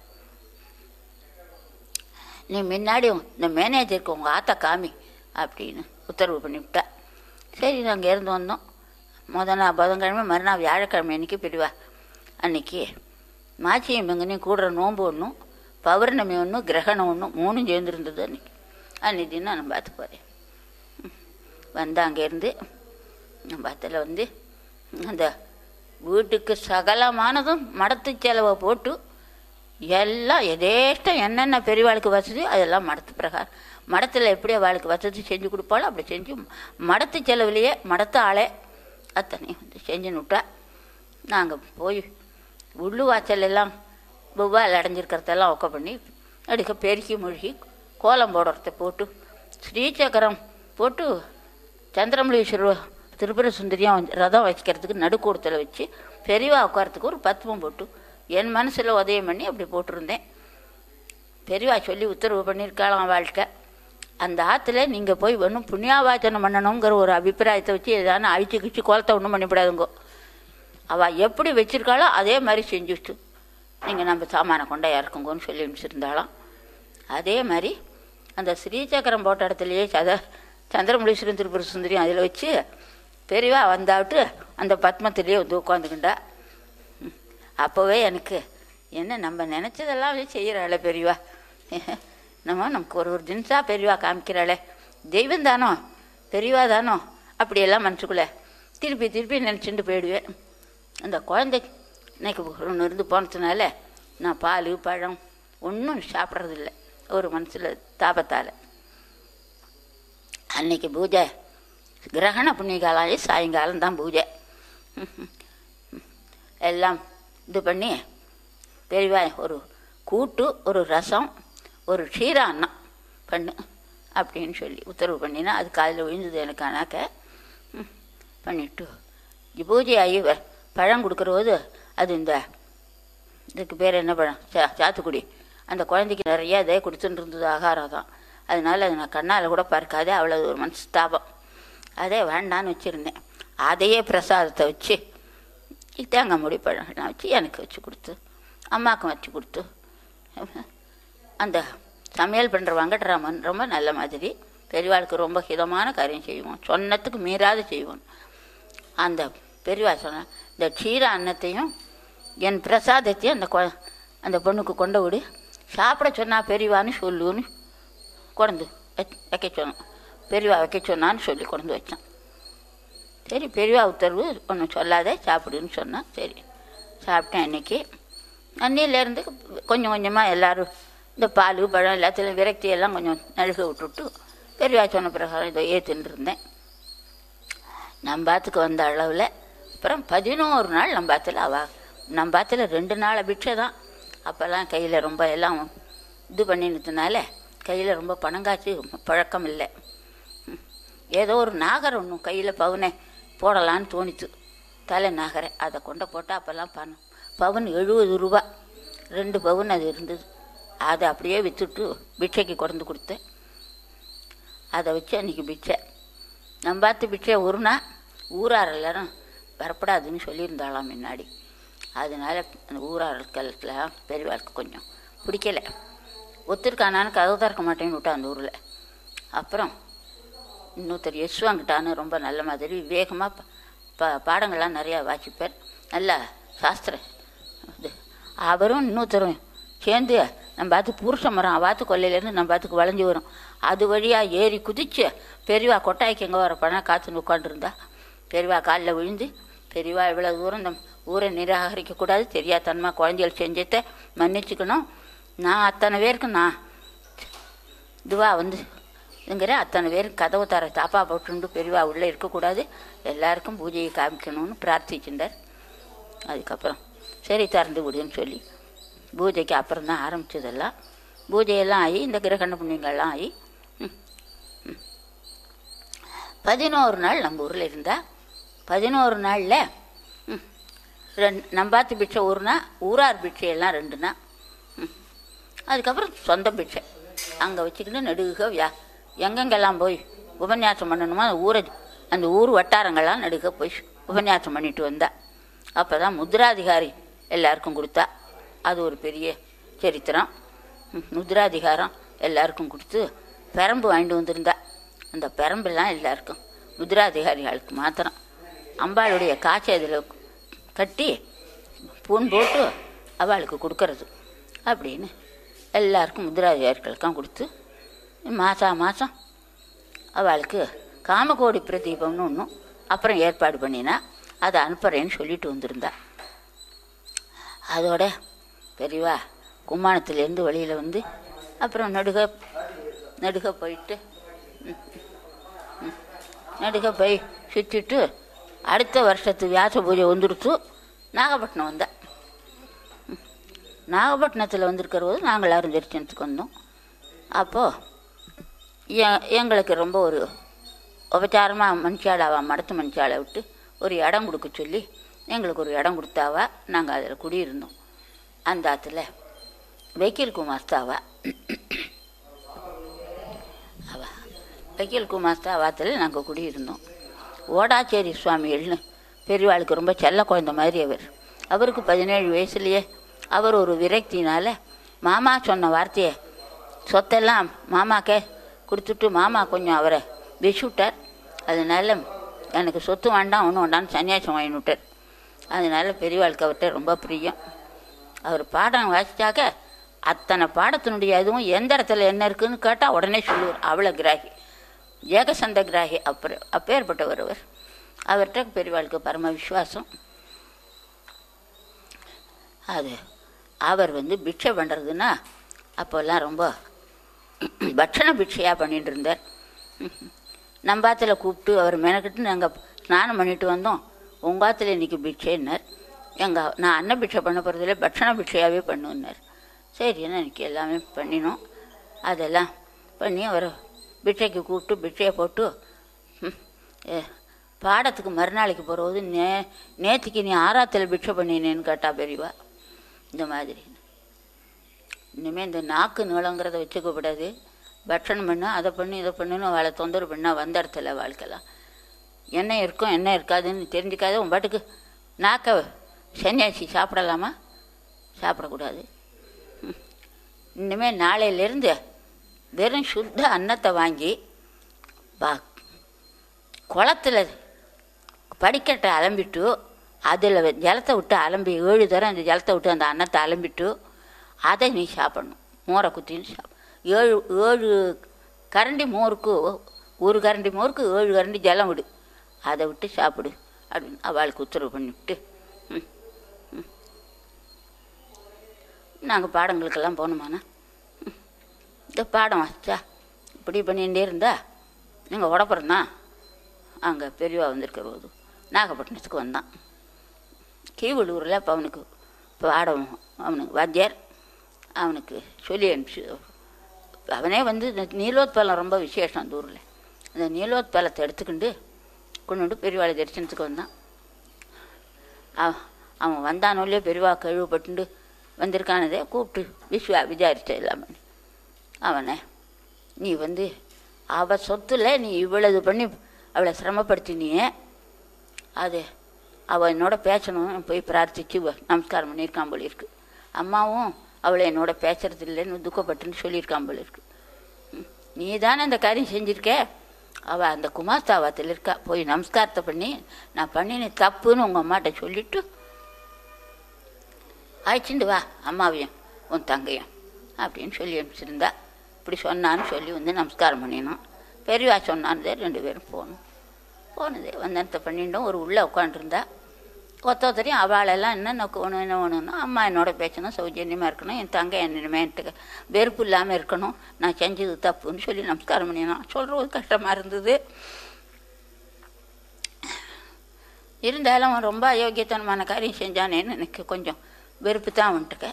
நீ முன்னாடி இந்த மேனேஜருக்கு உங்கள் ஆத்தா காமி அப்படின்னு உத்தரவு பண்ணிவிட்டா சரி நாங்கள் இருந்து வந்தோம் முத நாள் புதன்கிழமை மறுநாள் வியாழக்கிழமை அன்னைக்கு பிரிவா அன்னைக்கு மாச்சியம் எங்கனையும் கூடுற நோன்பு ஒன்றும் பௌர்ணமி ஒன்றும் கிரகணம் ஒன்றும் மூணும் சேர்ந்துருந்தது அன்னைக்கு அன்னைக்கு தினம் நான் பார்த்து போகிறேன் வந்த அங்கேருந்து பத்தில் வந்து அந்த வீட்டுக்கு சகலமானதும் மடத்து செலவை போட்டு எல்லாம் எதேஷ்டம் என்னென்ன பெரியவாளுக்கு வசதி அதெல்லாம் மடத்து பிரகாரம் மடத்தில் எப்படி அவளுக்கு வசதி செஞ்சு கொடுப்பாளோ அப்படி செஞ்சு மடத்து செலவுலையே மடத்து ஆளே அத்தனையும் வந்து செஞ்சுன்னு விட்டா நாங்கள் போய் உள்ளு வாசல் எல்லாம் புவ்வால் அடைஞ்சிருக்கிறதெல்லாம் ஒக்க பண்ணி அடிக்க பெருக்கி மூழ்கி கோலம் போடுறத போட்டு ஸ்ரீசக்கரம் போட்டு சந்திரமலீஸ்வரர் திருப்புர சுந்தரியம் ரதம் வச்சுக்கிறதுக்கு நடுக்கூடத்தில் வச்சு பெரியவா உட்காரத்துக்கு ஒரு பத்துவம் போட்டு என் மனசில் உதயம் பண்ணி அப்படி போட்டிருந்தேன் பெரியவா சொல்லி உத்தரவு பண்ணியிருக்காளாம் வாழ்க்கை அந்த ஆற்றுல நீங்கள் போய் ஒன்றும் புண்ணியாவாச்சனம் பண்ணணுங்கிற ஒரு அபிப்பிராயத்தை வச்சு எதான அழிச்சு கிழிச்சு கோலத்தை ஒன்றும் பண்ணிவிடாதுங்கோ அவள் எப்படி வச்சிருக்காளோ அதே மாதிரி செஞ்சுட்டு நீங்கள் நம்ம சாமானை கொண்டா இறக்குங்கன்னு சொல்லி அனுப்பிச்சிருந்தாளாம் அதே மாதிரி அந்த ஸ்ரீசக்கரம் போட்ட இடத்துலையே சத சந்திரமுலீஸ்வரன் திருப்பூர் சுந்தரியும் அதில் வச்சு பெரியவா வந்தாவிட்டு அந்த பத்மத்திலேயே வந்து உட்காந்துக்கிண்டா அப்போவே எனக்கு என்ன நம்ம நினச்சதெல்லாம் வச்சு செய்கிறாளே பெரியவா நம்ம நமக்கு ஒரு ஒரு தினசா பெரியவா காமிக்கிறாளே தெய்வம் தானோ பெரியவா தானோ அப்படியெல்லாம் மனசுக்குள்ளே திருப்பி திருப்பி நினச்சிட்டு போயிடுவேன் அந்த குழந்தை இன்னைக்கு ஒன்று இருந்து போனதுனால நான் பால் பழம் ஒன்றும் சாப்பிட்றதில்ல ஒரு மனசில் தாபத்தால் அன்னைக்கு பூஜை கிரகண புண்ணியகாலம் சாயங்காலம் தான் பூஜை எல்லாம் இது பண்ணி பெரியவா ஒரு கூட்டு ஒரு ரசம் ஒரு க்ஷீரா அன்னம் பண்ணு அப்படின்னு சொல்லி உத்தரவு பண்ணினா அது காதில் விழுந்தது எனக்கு ஆனாக்க ம், பண்ணிட்டு பூஜை ஆகி வ- பழம் கொடுக்குற போது அது இந்த இதுக்கு பேர் என்ன பழம் சா சாத்துக்குடி அந்த குழந்தைக்கு நிறைய இதே கொடுத்துட்டு இருந்தது ஆகாரம் தான் அதனால அது நான் கண்ணால் கூட பார்க்காதே அவ்வளோ ஒரு மனசு தாபம் அதே வேண்டான்னு வச்சுருந்தேன் அதையே பிரசாதத்தை வச்சு தேங்காய் மூடி பழம் நான் வச்சு எனக்கு வச்சு கொடுத்து அம்மாவுக்கும் வச்சு கொடுத்து அந்த சமையல் பண்ணுற வெங்கட்ராமன் ரொம்ப நல்ல மாதிரி பெரியவாளுக்கு ரொம்ப ஹிதமான காரியம் செய்வோம் சொன்னதுக்கு மீறாத செய்வோம் அந்த பெரியவா சொன்ன இந்த க்ஷீர அன்னத்தையும் என் பிரசாதத்தையும் அந்த கொ அந்த பொண்ணுக்கு கொண்டு விடு சாப்பிட சொன்னா பெரியவான்னு சொல்லுன்னு கொண்டு வைக்க- வைக்க சொன்னான் பெரியவா வைக்க சொன்னான்னு சொல்லி கொண்டு வச்சான் சரி பெரியவா உத்தரவு ஒன்றும் சொல்லாத சாப்பிடுன்னு சொன்னான் சரி சாப்பிட்டேன் இன்னைக்கு அன்னிலேருந்து கொஞ்சம் கொஞ்சமாக எல்லாரும் இந்த பால் பழம் எல்லாத்துலையும் விரக்தி எல்லாம் கொஞ்சம் நழுக விட்டுட்டு பெரியவா சொன்ன பிரகாரம் இதை ஏற்றுன்னு இருந்தேன் நம்பாத்துக்கு வந்த அளவில் அப்புறம் பதினோரு நாள் நம்பாத்தில் அவ நம்பாத்தில் ரெண்டு நாள் பிட்சை தான் அப்போல்லாம் கையில் ரொம்ப எல்லாம் இது பண்ணினதுனால கையில் ரொம்ப பணங்காய்ச்சி பழக்கம் இல்லை ம். ஏதோ ஒரு நாகர் ஒன்று கையில் பவுனை போடலான்னு தோணித்து தலை நாகரை அதை கொண்டு போட்டால் அப்போல்லாம் பணம் பவுன் எழுபது ரூபா ரெண்டு பவுன் அது இருந்தது அதை அப்படியே விற்றுட்டு பிட்சைக்கு கொண்டு கொடுத்தேன் அதை வச்சு அன்றைக்கி பிச்சை நம்பாத்து பிச்சை ஊருனா ஊரார் எல்லாரும் வரப்படாதுன்னு சொல்லியிருந்தாளாம் முன்னாடி அதனால அந்த ஊரார்களுக்கெல்லாம் பெரியவாளுக்கு கொஞ்சம் பிடிக்கல ஒத்துருக்கானான்னு கதவு திறக்க மாட்டேன்னு விட்டா அந்த ஊரில் அப்புறம் இன்னொருத்தர் யஸ்வாங்கிட்டான்னு ரொம்ப நல்ல மாதிரி விவேகமாக ப பாடங்கள்லாம் நிறையா வாசிப்பார் நல்ல சாஸ்திரம் இது அவரும் இன்னொருத்தரும் சேர்ந்து நம்ம பார்த்து புருஷ மரம் அவாத்து கொல்லையிலேருந்து நம்ம பார்த்துக்கு வளைஞ்சு வரும் அது வழியாக ஏறி குதிச்சு பெரியவா கொட்டாய்க்கு எங்கே வர பணம் காத்துன்னு உட்காந்துருந்தா பெரியவா காலில் விழுந்து பெரியவா இவ்வளோ தூரம் இந்த ஊரை நிராகரிக்கக்கூடாது தெரியாதனமா குழந்தைகள் செஞ்சதை மன்னிச்சுக்கணும் நான் அத்தனை பேருக்கு நான் இதுவா வந்து இதுங்கிற அத்தனை பேருக்கு கதவு தர தாப்பா போட்டுண்டு பெரியவா உள்ளே இருக்கக்கூடாது எல்லாருக்கும் பூஜையை காமிக்கணும்னு பிரார்த்திச்சுட்டார் அதுக்கப்புறம் சரி திறந்து விடுன்னு சொல்லி பூஜைக்கு அப்புறம் தான் ஆரம்பிச்சதெல்லாம் பூஜையெல்லாம் ஆகி இந்த கிரகண புண்ணியங்கள்லாம் ஆகி ம், ம். பதினோரு நாள் நம்ம ஊரில் இருந்தா பதினோரு நாளில் ம். ரெண்டு நம்பாத்து பிச்சை ஊர்னா ஊரார் பிச்சை எல்லாம் ரெண்டுனா ம். அதுக்கப்புறம் சொந்த பிச்சை அங்கே வச்சுக்கிட்டு நெடுக வியா எங்கெங்கெல்லாம் போய் உபன்யாசம் பண்ணணுமோ அந்த ஊரை அந்த ஊர் வட்டாரங்கள்லாம் நடுக போய் உபன்யாசம் பண்ணிட்டு வந்தா அப்போ தான் முத்ராதிகாரி எல்லாருக்கும் கொடுத்தா அது ஒரு பெரிய சரித்திரம் ம், முத்ராதிகாரம் எல்லாருக்கும் கொடுத்து பெரம்பு வாங்கிட்டு வந்திருந்தா அந்த பெரம்பெல்லாம் எல்லாருக்கும் முத்ராதிகாரிகளுக்கு மாத்திரம் அம்பாளுடைய காய்ச்சல் இதில் கட்டி பூன் போட்டு அவளுக்கு கொடுக்கறது அப்படின்னு எல்லாருக்கும் முத்ராதிகாரிகளுக்கும் கொடுத்து மாதம் மாதம் அவளுக்கு காமகோடி பிரதீபம்னு ஒன்றும் அப்புறம் ஏற்பாடு பண்ணினா அதை அனுப்புகிறேன்னு சொல்லிட்டு வந்திருந்தா அதோட பெரியவா கும்மாணத்துலேருந்து வெளியில் வந்து அப்புறம் நடுக நடுக போயிட்டு ம், ம், நடுக போய் சுற்றிட்டு அடுத்த வருஷத்து வியாச பூஜை வந்துடுத்து நாகப்பட்டினம் வந்தேன் ம், நாகப்பட்டினத்தில் வந்திருக்கிற போது நாங்கள் எல்லாரும் தரிசனத்துக்கு வந்தோம் அப்போது எ- எங்களுக்கு ரொம்ப ஒரு உபச்சாரமாக மனுஷாளாவா மடத்து மனுஷாலை விட்டு ஒரு இடம் கொடுக்க சொல்லி எங்களுக்கு ஒரு இடம் கொடுத்தாவா நாங்கள் அதில் குடியிருந்தோம் அந்த ஆற்றுல வெக்கில் குமாஸ்தாவா அவ வெக்கில் குமாஸ்தாவாத்தில் நாங்கள் குடியிருந்தோம் ஓடாச்சேரி சுவாமிகள்னு பெரியவாளுக்கு ரொம்ப செல்ல குழந்த மாதிரி அவர் அவருக்கு பதினேழு வயசுலேயே அவர் ஒரு விரக்தினால மாமா சொன்ன வார்த்தையை சொத்தெல்லாம் மாமாக்கே கொடுத்துட்டு மாமா கொஞ்சம் அவரை விசுட்டார் அதனால எனக்கு சொத்து வேண்டாம் ஒன்றும் வேண்டாம்னு சன்னியாசம் வாங்கி விட்டார் அதனால பெரியவாளுக்கு அவர்கிட்ட ரொம்ப பிரியம் அவர் பாடம் வாசிச்சாக்க அத்தனை பாடத்தினுடைய அதுவும் எந்த இடத்துல என்ன இருக்குன்னு கேட்டால் உடனே சொல்லுவார் அவ்வளோ கிராகி ஏகசந்த கிராகி அப்புறம் அப்பேற்பட்டவர் அவர் அவர்கிட்ட பெரியவாளுக்கு பரம விசுவாசம் அது அவர் வந்து பிட்சை பண்ணுறதுன்னா அப்போல்லாம் ரொம்ப பட்சண பிட்சையாக பண்ணிட்டு இருந்தார் நம்பாத்துல கூப்பிட்டு அவர் மெனக்கிட்டு நாங்கள் ஸ்நானம் பண்ணிட்டு வந்தோம் உங்காத்துல இன்னைக்கு பிட்சைன்னார் எங்கள் நான் அன்ன பிட்சை பண்ண போகிறதில்ல பட்சண பிட்சையாகவே பண்ணுன்னார் சரின்னு எனக்கு எல்லாமே பண்ணினோம் அதெல்லாம் பண்ணி அவரை பிட்சைக்கு கூப்பிட்டு பிட்சையை போட்டு ம், ஏ, பாடத்துக்கு மறுநாளைக்கு போகிறது நே நேற்றுக்கு நீ ஆறாத்தில் பிட்சை பண்ணினேன்னு கேட்டா பெரியவா இந்த மாதிரி இனிமேல் இந்த நாக்கு நீளங்கிறத வச்சுக்க கூடாது பட்சணம் பண்ணு அதை பண்ணு இதை பண்ணுன்னு அவளை தொந்தரவு பண்ணா வந்த இடத்துல வாழ்க்கலாம் என்ன இருக்கும் என்ன இருக்காதுன்னு தெரிஞ்சுக்காத உன் பாட்டுக்கு நாக்க சன்னியாசி சாப்பிடலாமா சாப்பிடக்கூடாது ம். இனிமேல் நாளையிலேருந்து வெறும் சுத்த அன்னத்தை வாங்கி பா குளத்துல படிக்கட்டை அலம்பிட்டு அதில் ஜலத்தை விட்டு அலம்பி ஏழு தரம் அந்த ஜலத்தை விட்டு அந்த அன்னத்தை அலம்பிட்டு அதை நீ சாப்பிடணும் மோரை குத்தின்னு சாப்பிட ஏழு ஏழு கரண்டி மோருக்கு ஒரு கரண்டி மோருக்கு ஏழு கரண்டி ஜலம் விடு அதை விட்டு சாப்பிடு அப்படின்னு அவளுக்கு உத்தரவு பண்ணிவிட்டு ம் நாங்கள் பாடங்களுக்கெல்லாம் போகணுமாண்ணா ம். இந்த பாடம் வச்சா இப்படி பண்ணிகிட்டே இருந்தா நீங்கள் உடப்புறம் தான் அங்கே பெரியவா வந்திருக்கிற போது நாகப்பட்டினத்துக்கு வந்தான் கீவளூரில் இப்போ அவனுக்கு பாடம் அவனுக்கு வாத்தியார் அவனுக்கு சொல்லி அனுப்பிச்சு அவனே வந்து இந்த நீலோத்பலம் ரொம்ப விசேஷம் அந்த ஊரில் அந்த நீலோத்பலத்தை எடுத்துக்கிண்டு கொண்டு வந்து பெரியவாளை தரிசனத்துக்கு வந்தான் அவ- அவன் வந்தானோல்லையே பெரியவா கழுவுப்பட்டு வந்திருக்கானதே கூப்பிட்டு விஸ்வா விசாரிச்ச எல்லாம் பண்ணி அவனை நீ வந்து அவ சொத்துல நீ இவ்வளவு பண்ணி அவளை சிரமப்படுத்தினியே அது அவள் என்னோட பேசணும் போய் பிரார்த்திச்சு வ- நமஸ்காரம் பண்ணியிருக்கான் போல இருக்கு அம்மாவும் அவளை என்னோட பேசுறது இல்லைன்னு துக்கப்பட்டுன்னு சொல்லியிருக்கான் போல இருக்கு ம். நீ தானே அந்த காரியம் செஞ்சிருக்க அவள் அந்த குமாஸ்தாவத்தில் இருக்கா போய் நமஸ்காரத்தை பண்ணி நான் பண்ணின தப்புன்னு உங்கள் அம்மாட்ட சொல்லிட்டு அழைச்சிண்டு வா அம்மாவையும் உன் தங்கையும் அப்படின்னு சொல்லி அனுப்பிச்சிருந்தா இப்படி சொன்னான்னு சொல்லி வந்து நமஸ்காரம் பண்ணினோம் பெரியவா சொன்னான்னு ரெண்டு பேரும் போனோம் போனது வந்தனத்தை பண்ணிட்டோம் ஒரு உள்ளே உட்காந்துருந்தா ஒத்த ஒத்தரையும் அவளெல்லாம் என்ன நோக்கு ஒன்று என்ன ஒன்றுன்னா அம்மா என்னோட பேசணும் சௌஜன்யமாக இருக்கணும் என் தங்கை என்னமே என்கிட்ட வெறுப்பு இல்லாமல் இருக்கணும் நான் செஞ்சது தப்புன்னு சொல்லி நமஸ்காரம் பண்ணினோம் சொல்கிறது கஷ்டமாக இருந்தது இருந்தாலும் அவன் ரொம்ப அயோக்கியத்தனமான காரியம் செஞ்சானேன்னு எனக்கு கொஞ்சம் வெறுப்பு தான் வந்துட்டுக்க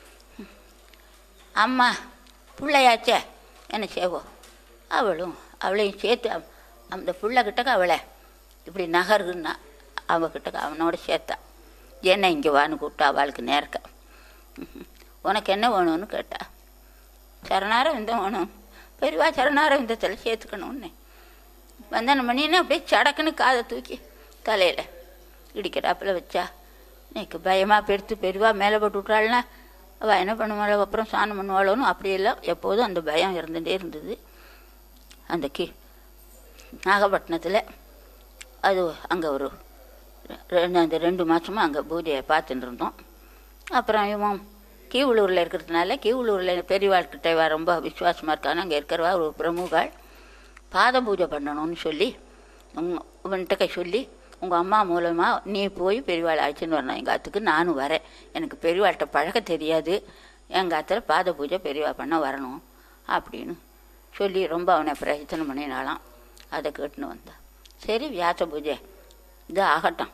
அம்மா பிள்ளையாச்சே என்ன செய்வோம் அவளும் அவளையும் சேர்த்து அம்- அந்த பிள்ளைகிட்டக்க அவளை இப்படி நகருன்னா அவகிட்ட அவனோட சேர்த்தா என்ன இங்கே வான்னு கூப்பிட்டா அவளுக்கு நேர்க்க ம்ஹும். உனக்கு என்ன வேணும்னு கேட்டா சரணார விந்தம் வேணும் பெரியவா சரணார விந்தத்தில் சேர்த்துக்கணும்னு வந்தன மணின்னு அப்படியே சடக்குன்னு காதை தூக்கி தலையில் இடிக்கிறாப்புல வச்சா எனக்கு பயமாக பெருத்து பெரியவா மேலே போட்டு விட்றாள்னா அவள் என்ன பண்ணுவாளோ அப்புறம் சாணம் பண்ணுவாளோன்னு அப்படியெல்லாம் எப்போதும் அந்த பயம் இருந்துகிட்டே இருந்தது அந்த கி நாகப்பட்டினத்தில் அது அங்கே ஒரு ரெண்டு அந்த ரெண்டு மாதமாக அங்கே பூஜையை பார்த்துட்டு இருந்தோம் அப்புறம் இவன் கீவளூரில் இருக்கிறதுனால கீவளூரில் பெரியவாள்கிட்ட ரொம்ப விசுவாசமாக இருக்கான்னு அங்கே இருக்கிறவா ஒரு பிரமுகாள் பாத பூஜை பண்ணணும்னு சொல்லி உங்க இவன்கிட்ட சொல்லி உங்கள் அம்மா மூலமாக நீ போய் பெரியவாளை அழைச்சின்னு வரணும் எங்கள் அத்துக்கு நானும் வரேன் எனக்கு பெரியவாள்கிட்ட பழக்க தெரியாது எங்கள் அத்தில் பாத பூஜை பெரியவா பண்ண வரணும் அப்படின்னு சொல்லி ரொம்ப அவனை பிரயத்தனம் பண்ணினாலாம் அதை கேட்டுன்னு வந்தான் சரி வியாச பூஜை இது ஆகட்டும்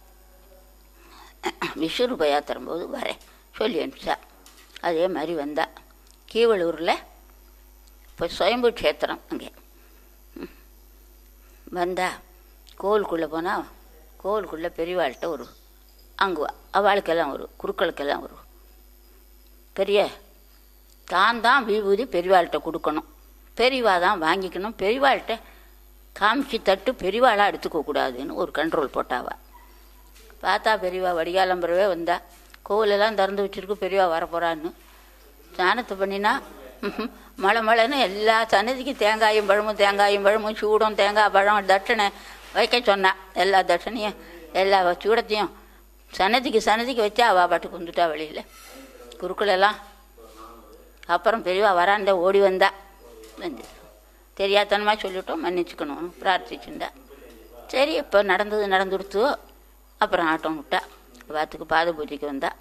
விஸ்வரூப யாத்திரம்போது வரேன் சொல்லி அனுப்பிச்சா அதே மாதிரி வந்தா கீவளூரில் இப்போ சுயம்பு க்ஷேத்திரம் அங்கே ம். வந்தா கோவிலுக்குள்ளே போனால் கோவிலுக்குள்ளே பெரியவாள்கிட்ட ஒரு அங்கே அவளுக்கெல்லாம் ஒரு குருக்களுக்கெல்லாம் ஒரு பெரிய தான் தான் விபூதி பெரியவாள்கிட்ட கொடுக்கணும் பெரியவா தான் வாங்கிக்கணும் பெரியவாள்கிட்ட காமிச்சு தட்டு பெரியவாளாக எடுத்துக்க கூடாதுன்னு ஒரு கண்ட்ரோல் போட்டாவா பார்த்தா பெரியவா வடிகாலம்பரவே வந்தா கோவிலெல்லாம் திறந்து வச்சிருக்கு பெரியவா வரப்போறான்னு ஸ்நானத்தை பண்ணினா ம்ஹும், மழை மழைன்னு எல்லா சன்னதிக்கும் தேங்காயும் பழமும் தேங்காயும் பழமும் சூடும் தேங்காய் பழம் தட்சணை வைக்க சொன்னா எல்லா தட்சணையும் எல்லா சூடத்தையும் சன்னதிக்கு சன்னதிக்கு வச்சா அவள் பாட்டுக்கு வந்துட்டா வெளியில் குருக்களெல்லாம் அப்புறம் பெரியவா வராண்ட ஓடி வந்தா வந்து தெரியாதனமாக சொல்லிட்டோம் மன்னிச்சுக்கணும் பிரார்த்திச்சுண்டா சரி இப்போ நடந்தது நடந்துடுத்து அப்புறம் ஆட்டம் விட்டா வாத்துக்கு பாத பூஜைக்கு வந்தா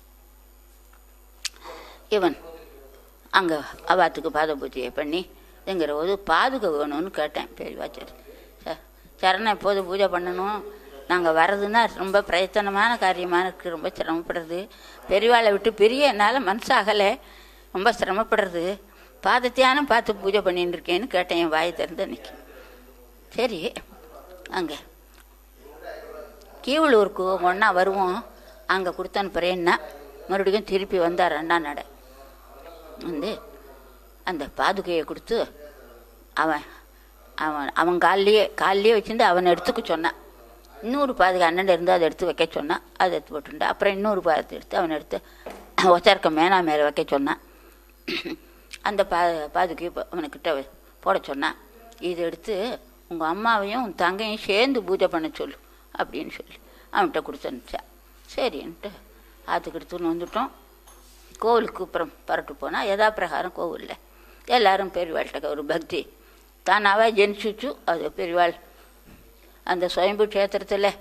இவன் அங்கே அவாத்துக்கு பாத பூஜையை பண்ணி என்கிற போது பாதுகை வேணும்னு கேட்டேன் பெரியவா சரி ச- சரணம் எப்போது பூஜை பண்ணணும் நாங்கள் வர்றதுன்னா ரொம்ப பிரயத்தனமான காரியமாக இருக்குது ரொம்ப சிரமப்படுறது பெரியவாளை விட்டு பெரிய என்னால் மனசாகலை ரொம்ப சிரமப்படுறது பாதத்தையானும் பார்த்து பூஜை பண்ணிட்டு இருக்கேன்னு கேட்டேன் என் வாயை திறந்து அன்னைக்கு சரி அங்கே கீவளூருக்கு ஒன்றா வருவோம் அங்கே கொடுத்து அனுப்புகிறேன்னா மறுபடியும் திருப்பி வந்தார் அண்ணா நட வந்து அந்த பாதுகையை கொடுத்து அவன் அவன் அவன் கால்லையே கால்லையே வச்சுருந்து அவனை எடுத்துக்க சொன்னான் இன்னொரு பாதுகை அண்ணன் இருந்து அதை எடுத்து வைக்க சொன்னான் அதை எடுத்து போட்டுண்டா அப்புறம் இன்னொரு பாதத்தை எடுத்து அவனை எடுத்து ஒச்சர்க்க மேனா மேலே வைக்க சொன்னான் அந்த பா பாதுகை அவனுக்கிட்ட வ- போட சொன்னான் இதை எடுத்து உங்கள் அம்மாவையும் உன் தங்கையும் சேர்ந்து பூஜை பண்ண சொல்லு அப்படின்னு சொல்லி அவன்கிட்ட கொடுத்து அனுப்பிச்சா சரின்ட்டு ஆற்றுக்கு எடுத்துன்னு வந்துட்டோம் கோவிலுக்கு அப்புறம் பரட்டு போனால் யதா பிரகாரம் கோவிலில் எல்லாரும் பெரியவாள்கிட்ட ஒரு பக்தி தானாவே ஜெனிச்சுச்சு அது பெரியவாள் அந்த சுயம்பு க்ஷேத்திரத்தில்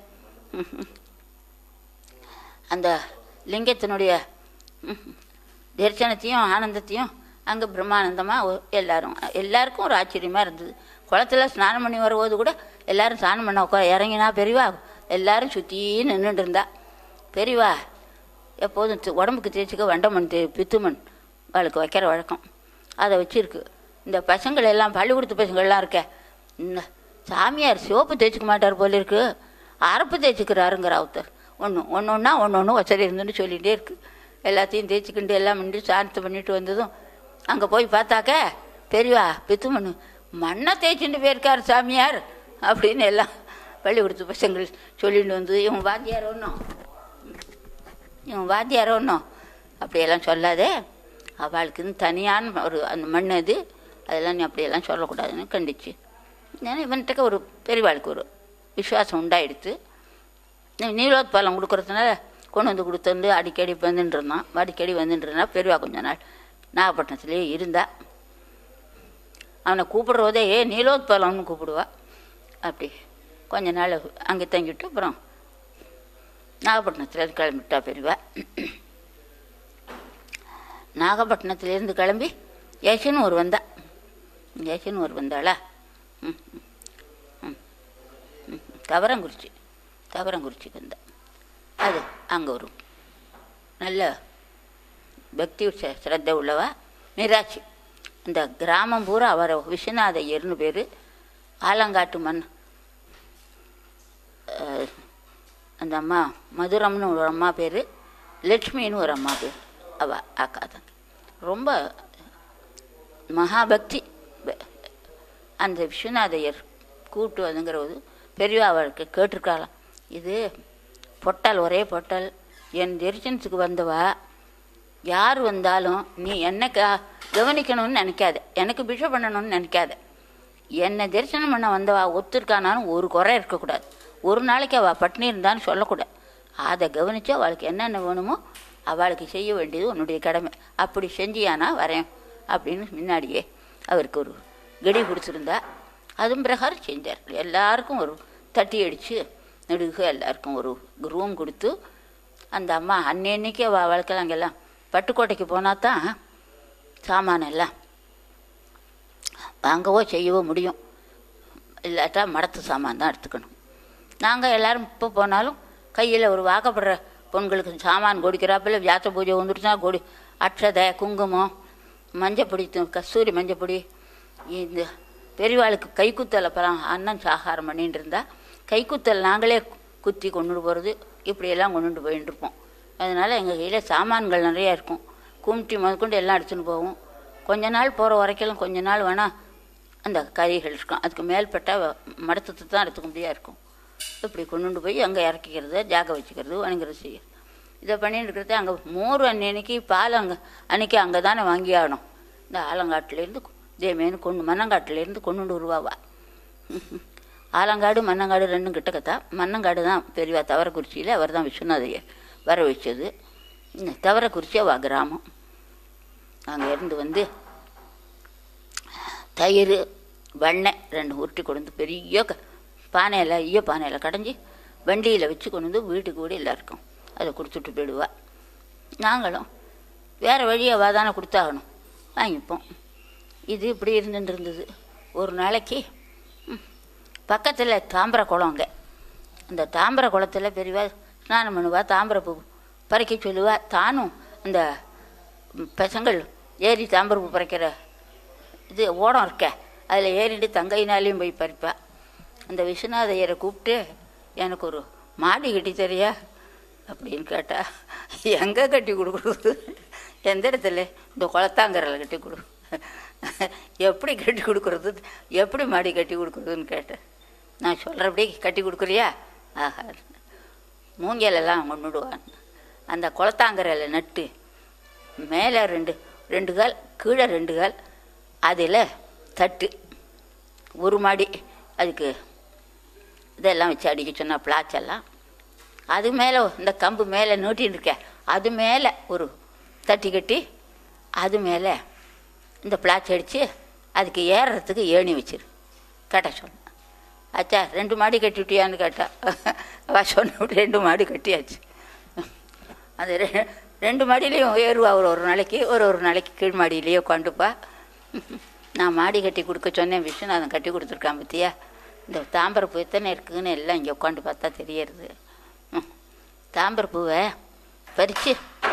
அந்த லிங்கத்தினுடைய ம்ஹும், தரிசனத்தையும் ஆனந்தத்தையும் அங்கே பிரம்மானந்தமாக எல்லாரும் எல்லாருக்கும் ஒரு ஆச்சரியமாக இருந்தது குளத்துல ஸ்நானம் பண்ணி வரும்போது கூட எல்லாரும் ஸ்நானம் பண்ண உட்கா இறங்கினா பெரியவா எல்லாரும் சுற்றி நின்றுட்டு இருந்தா பெரியவா எப்போதும் தி- உடம்புக்கு தேய்ச்சிக்க வண்டமண் தே பித்துமண் அவளுக்கு வைக்கிற வழக்கம் அதை வச்சிருக்கு இந்த பசங்கள் எல்லாம் பள்ளிக்கூடத்து பசங்கள்லாம் இருக்க இந்த சாமியார் சிவப்பு தேய்ச்சிக்க மாட்டார் போல இருக்கு அரப்பு தேய்ச்சிக்கிறாருங்கிற ஒருத்தர் ஒன்று ஒன்று ஒன்றா ஒன்று ஒன்று வசதி இருந்துன்னு சொல்லிகிட்டே இருக்கு எல்லாத்தையும் தேய்ச்சிக்கிண்டு எல்லாம் மிண்டு சாந்தம் பண்ணிட்டு வந்ததும் அங்கே போய் பார்த்தாக்க பெரியவா பித்துமண்ணு மண்ணை தேய்ச்சிட்டு போயிருக்கார் சாமியார் அப்படின்னு எல்லாம் பள்ளிக்கூடத்து பசங்கள் சொல்லிட்டு வந்து இவன் வாத்தியார் ஒன்றும் இவன் வாத்தியார் ஒன்றும் அப்படியெல்லாம் சொல்லாதே அவளுக்குன்னு தனியான ஒரு அந்த மண் அது அதெல்லாம் நீ அப்படியெல்லாம் சொல்லக்கூடாதுன்னு கண்டிச்சு ஏன்னா இவன்கிட்ட ஒரு பெரியவாளுக்கு ஒரு விசுவாசம் உண்டாயிடுத்து நீ நீலோத்பாலம் கொடுக்கறதுனால கொண்டு வந்து கொடுத்து வந்து அடிக்கடி வந்துட்டு இருந்தான் அடிக்கடி வந்துட்டு இருந்தான் பெரியவா கொஞ்ச நாள் நாகப்பட்டினத்துலேயே இருந்தா அவனை கூப்பிடுறதே ஏ நீலோத்பாலம்னு கூப்பிடுவா அப்படி கொஞ்ச நாள் அங்கே தங்கிட்டு அப்புறம் நாகப்பட்டினத்தில் கிளம்பிட்டா பெரியவா நாகப்பட்டினத்துலேருந்து கிளம்பி யசனூர் வந்தா யசனூர் வந்தாளா ம் ம், ம் ம் தவரங்குறிச்சி தவரங்குறிச்சிக்கு வந்தா அது அங்கே ஒரு நல்ல பக்தி ச- சிரத்தை உள்ளவா மீராட்சி இந்த கிராமம் பூரா அவரை விஸ்வநாத ஐயர்னு பேர் ஆலங்காட்டு மண் அஹ், அந்த அம்மா மதுரம்னு ஒரு அம்மா பேர் லட்சுமின்னு ஒரு அம்மா பேர் அவ அக்கா தான் ரொம்ப மகாபக்தி ப- அந்த விஸ்வநாதையர் கூட்டு வந்துங்கிறது பெரியவா அவளுக்கு கேட்டிருக்காளாம் இது பொட்டல் ஒரே பொட்டல் என் தரிசனத்துக்கு வந்தவா யார் வந்தாலும் நீ என்ன க- கவனிக்கணும்னு நினைக்காத எனக்கு பிஷப் பண்ணணும்னு நினைக்காத என்னை தரிசனம் பண்ண வந்தவா ஒத்துருக்கானாலும் ஒரு குறை இருக்கக்கூடாது ஒரு நாளைக்கு அவள் பட்டினி இருந்தான்னு சொல்லக்கூடாது அதை கவனித்து அவளுக்கு என்னென்ன வேணுமோ அவளுக்கு செய்ய வேண்டியது உன்னுடைய கடமை அப்படி செஞ்சியானா வரேன் அப்படின்னு முன்னாடியே அவருக்கு ஒரு கெடி கொடுத்துருந்தா அதுவும் பிரகாரம் செஞ்சார் எல்லாருக்கும் ஒரு தட்டி அடித்து நெடுக எல்லாருக்கும் ஒரு ரூம் கொடுத்து அந்த அம்மா அன்னன்னைக்கு அவள் வழக்கெல்லாம் அங்கெல்லாம் பட்டுக்கோட்டைக்கு போனால் தான் சாமான் எல்லாம் வாங்கவோ செய்யவோ முடியும் இல்லாட்டா மடத்து சாமான் தான் எடுத்துக்கணும் நாங்கள் எல்லாரும் இப்போ போனாலும் கையில் ஒரு வாக்கப்படுற பொண்களுக்கு சாமான் கொடுக்கிறாப்பில் வியாச பூஜை வந்துருச்சுன்னா கொடி அட்சதை குங்குமம் மஞ்சப்பொடி து- கஸ்தூரி மஞ்சப்பொடி இந்த பெரியவாளுக்கு கைக்குத்தல் அப்புறம் அண்ணன் சாகாரம் பண்ணிட்டு இருந்தா கைக்குத்தல் நாங்களே குத்தி கொண்டுட்டு போகிறது இப்படியெல்லாம் கொண்டுட்டு போயிட்டு இருப்போம் அதனால் எங்கள் கையில் சாமான்கள் நிறையா இருக்கும் கும்டி முதற்கொண்டு எல்லாம் எடுத்துன்னு போவோம் கொஞ்ச நாள் போகிற வரைக்கும் கொஞ்ச நாள் வேணால் அந்த கறிகள் இருக்கும் அதுக்கு மேல்பட்ட மடத்தத்தை தான் எடுத்துக்க முடியாது இருக்கும் இப்படி கொண்டுட்டு போய் அங்கே இறக்கிக்கிறது ஜாக வச்சுக்கிறது வணங்குறது செய்யும் இதை பண்ணிட்டு இருக்கிறது அங்கே மோர் அன்னைக்கு பால் அங்கே அன்னைக்கு அங்கே தானே வாங்கி ஆகணும் இந்த ஆலங்காட்டிலேருந்து தேமேனு கொண்டு மன்னங்காட்டிலேருந்து கொண்டு வருவாவா ஆலங்காடு மன்னங்காடு ரெண்டும் கிட்டக்கத்தான் மன்னங்காடு தான் பெரியவா தவறக்குறிச்சியில் அவர் தான் விஸ்வநாதையர் வர வச்சது இந்த தவறக்குறிச்சி அவள் கிராமம் அங்கே இருந்து வந்து தயிர் வெண்ணெய் ரெண்டு உருட்டி கொண்டு வந்து பெரிய க பானையில் ஈய பானையில் கடைஞ்சி வண்டியில் வச்சு கொண்டு வந்து வீட்டுக்கு கூட எல்லாருக்கும் அதை கொடுத்துட்டு போயிடுவா நாங்களும் வேறு வழியாக தானே கொடுத்தாகணும் வாங்கிப்போம் இது இப்படி இருந்துட்டு இருந்தது ஒரு நாளைக்கு ம், பக்கத்தில் தாம்பர குளம் அங்கே அந்த தாம்பர குளத்தில் பெரியவா ஸ்நானம் பண்ணுவா தாம்பரப்பூ பறிக்க சொல்லுவா தானும் அந்த ம், பசங்கள் ஏறி தாம்பரப்பூ பறிக்கிற இது ஓடம் இருக்க அதில் ஏறிட்டு தங்கையினாலையும் போய் பறிப்பா அந்த விஸ்வநாதையரை கூப்பிட்டு எனக்கு ஒரு மாடி கட்டி தரியா அப்படின்னு கேட்டா எங்கே கட்டி கொடுக்குறது எந்த இடத்துல இந்த குளத்தாங்கரில் கட்டி கொடு எப்படி கட்டி கொடுக்குறது எப்படி மாடி கட்டி கொடுக்குறதுன்னு கேட்டேன் நான் சொல்கிறபடி கட்டி கொடுக்குறியா ஆஹா மூங்கிலெல்லாம் கொண்டுடுவான் அந்த குளத்தாங்கரையில் நட்டு மேலே ரெண்டு ரெண்டு கால் கீழே ரெண்டு கால் அதில் தட்டு ஒரு மாடி அதுக்கு இதெல்லாம் வச்சு அடிக்க சொன்னால் பிளாச்செல்லாம் அது மேலே இந்த கம்பு மேலே நீட்டின்னு இருக்க அது மேலே ஒரு தட்டி கட்டி அது மேலே இந்த பிளாச் அடித்து அதுக்கு ஏறுறதுக்கு ஏணி வச்சிரு கேட்ட சொன்னேன் அச்சா ரெண்டு மாடி கட்டி விட்டியான்னு கேட்டா அவ சொன்ன ரெண்டு மாடி கட்டியாச்சு அது ரெ- ரெண்டு மாடியிலையும் ஏறுவா ஒரு ஒரு நாளைக்கு ஒரு ஒரு நாளைக்கு கீழ் மாடியிலேயே உட்காந்துப்பா நான் மாடி கட்டி கொடுக்க சொன்னேன் விஸ்வநாதன் கட்டி கொடுத்துருக்கான் பத்தியா இந்த தாம்பரப்பூ எத்தனை இருக்குதுன்னு எல்லாம் இங்கே உட்காந்து பார்த்தா தெரியறது ம். தாம்பரப்பூவை பறித்து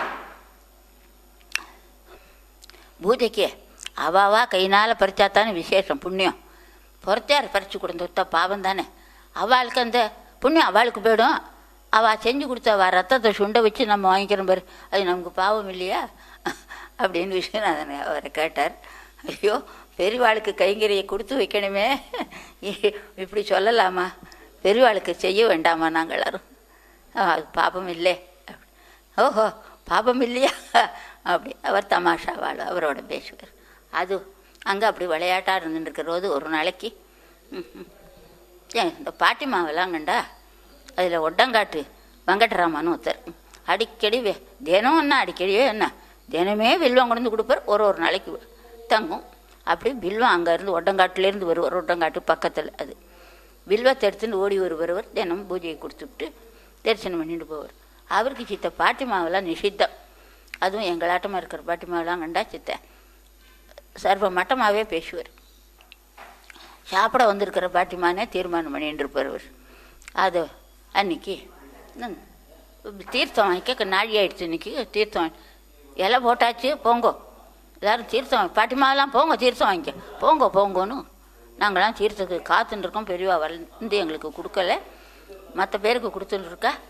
பூஜைக்கு அவாவா கையினால் பறிச்சா தானே விசேஷம் புண்ணியம் பொறுத்தார் பறித்து கொடுத்துட்டா பாவம் தானே அவளுக்கு அந்த புண்ணியம் அவளுக்கு போயிடும் அவள் செஞ்சு கொடுத்த அவள் ரத்தத்தை சுண்ட வச்சு நம்ம வாங்கிக்கிறோம் பாரு அது நமக்கு பாவம் இல்லையா அப்படின்னு விஸ்வநாதன் அவரை கேட்டார் ஐயோ பெரியவாளுக்கு கைங்கரியை கொடுத்து வைக்கணுமே இ- இப்படி சொல்லலாமா பெரியவாளுக்கு செய்ய வேண்டாமா நாங்கள் எல்லாரும் ஆ, அது பாபம் இல்லை ஓஹோ பாபம் இல்லையா அப்படி அவர் தமாஷா வாழ அவரோட பேசுவார் அது அங்கே அப்படி விளையாட்டாக இருந்துட்டு போது ஒரு நாளைக்கு ம், ம். ஏன் இந்த பாட்டி மாவெல்லாம் கண்டா அதில் ஒட்டங்காட்டு வெங்கடராமன் ஒருத்தர் அடிக்கடி வே தினம் என்ன அடிக்கடியே என்ன தினமே வில்வம் கொண்டு வந்து கொடுப்பார் ஒரு ஒரு நாளைக்கு தங்கும் அப்படி வில்வம் அங்கேருந்து ஒட்டங்காட்டுலேருந்து வருவார் ஒட்டங்காட்டு பக்கத்தில் அது வில்வத்தை எடுத்துன்னு ஓடி வருவர் தினம் பூஜையை கொடுத்துட்டு தரிசனம் பண்ணிட்டு போவார் அவருக்கு சித்த பாட்டி மாவெல்லாம் நிஷித்தம் அதுவும் எங்களாட்டமாக இருக்கிற பாட்டி மாவெல்லாம் கண்டா சித்த சர்வ மட்டமாகவே பேசுவார் சாப்பிட வந்திருக்கிற பாட்டிமானே தீர்மானம் பண்ணிட்டு இருப்பார் அவர் அது அன்னைக்கு ம், தீர்த்தம் வாங்கிக்க நாழி ஆயிடுச்சு இன்னைக்கு தீர்த்தம் வாங்கி- இலை போட்டாச்சு போங்கோ எல்லாரும் தீர்த்தம் வாங்கி பாட்டிமாவெல்லாம் போங்க தீர்த்தம் வாங்கிக்க போங்க போங்கன்னு நாங்களாம் தீர்த்தத்துக்கு காத்துன்னு இருக்கோம் பெரியவா வந்து எங்களுக்கு கொடுக்கல மற்ற பேருக்கு கொடுத்துட்டு இருக்கா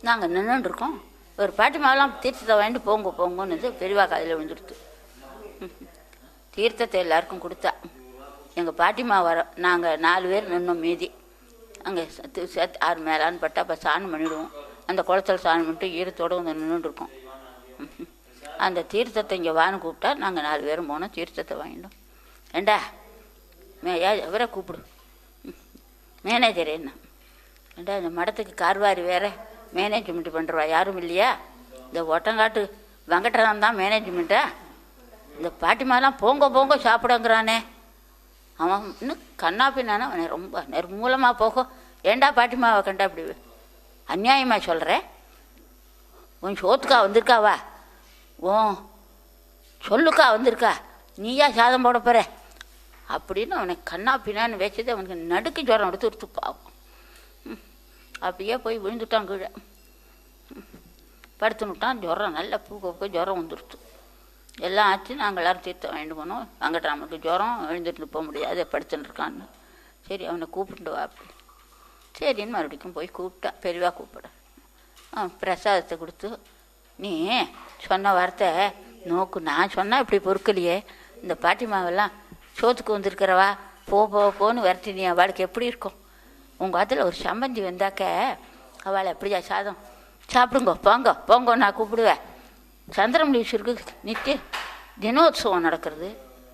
நாங்கள் நின்றுட்டு இருக்கோம் ஒரு பாட்டி மாவெல்லாம் தீர்த்தத்தை வாங்கிட்டு போங்க போங்கன்னு பெரியவா காதில் விழுந்துடுத்து தீர்த்தத்தை எல்லாருக்கும் கொடுத்தா எங்கள் பாட்டிமா வர நாங்கள் நாலு பேர் நின்னோம் மீதி அங்கே சத்து சேர்த்து ஆறு மேலான்னு பட்டா அப்போ சாணம் பண்ணிவிடுவோம் அந்த குளத்துல சாணம் பண்ணிட்டு ஈரத்தோடு வந்து நின்றுட்டு இருக்கோம் அந்த தீர்த்தத்தை இங்கே வான்னு கூப்பிட்டா நாங்கள் நாலு பேரும் போனோம் தீர்த்தத்தை வாங்கிட்டோம் ஏண்டா மே ஏ இவரை கூப்பிடு மேனேஜர் என்ன ஏண்டா இந்த மடத்துக்கு கார்வாரி வேற மேனேஜ்மெண்ட் பண்ணுறவா யாரும் இல்லையா இந்த ஒட்டங்காட்டு வெங்கட்ராமன் தான் மேனேஜ்மெண்ட்டா இந்த பாட்டிமாலாம் போங்க போங்க சாப்பிடங்கிறானே அவன் இன்னும் கண்ணாப்பின்னானே அவனை ரொம்ப நெர்மூலமாக போகும் ஏண்டா பாட்டிமாவை கண்டா அப்படி அநியாயமாக சொல்கிறேன் உன் சோத்துக்கா வந்திருக்காவா உன் சொல்லுக்கா வந்திருக்கா நீயா சாதம் போட போற அப்படின்னு அவனை கண்ணா பின்னான்னு வச்சது அவனுக்கு நடுக்கு ஜுரம் எடுத்து எடுத்து பாவம் ம். அப்படியே போய் விழுந்துட்டான் கீழே ம். படுத்து விட்டான் ஜுரம் நல்ல பூ பூக்க ஜுரம் வந்துடுச்சு எல்லாம் ஆச்சு நாங்கள் எல்லாரும் தீர்த்தம் வாங்கிட்டு போனோம் வெங்கட்ராமனுக்கு ஜுரம் எழுந்துட்டு போக முடியாது படுத்துன்னு இருக்கான்னு சரி அவனை கூப்பிட்டு வா அப்படி சரின்னு மறுபடியும் போய் கூப்பிட்டா பெரியவா கூப்பிட ஆ பிரசாதத்தை கொடுத்து நீ சொன்ன வார்த்தை நோக்கு நான் சொன்னா இப்படி பொறுக்கலையே இந்த பாட்டி மாவெல்லாம் சோத்துக்கு வந்திருக்கிறவா போ போ போன்னு விரட்டி நீ அவளுக்கு எப்படி இருக்கும் உங்கள் அதில் ஒரு சம்பந்தி வந்தாக்க அவளை எப்படியா சாதம் சாப்பிடுங்க போங்க போங்க நான் கூப்பிடுவேன் சந்திரமலீஸ்வருக்கு நித்திய தினோத்சவம் நடக்கிறது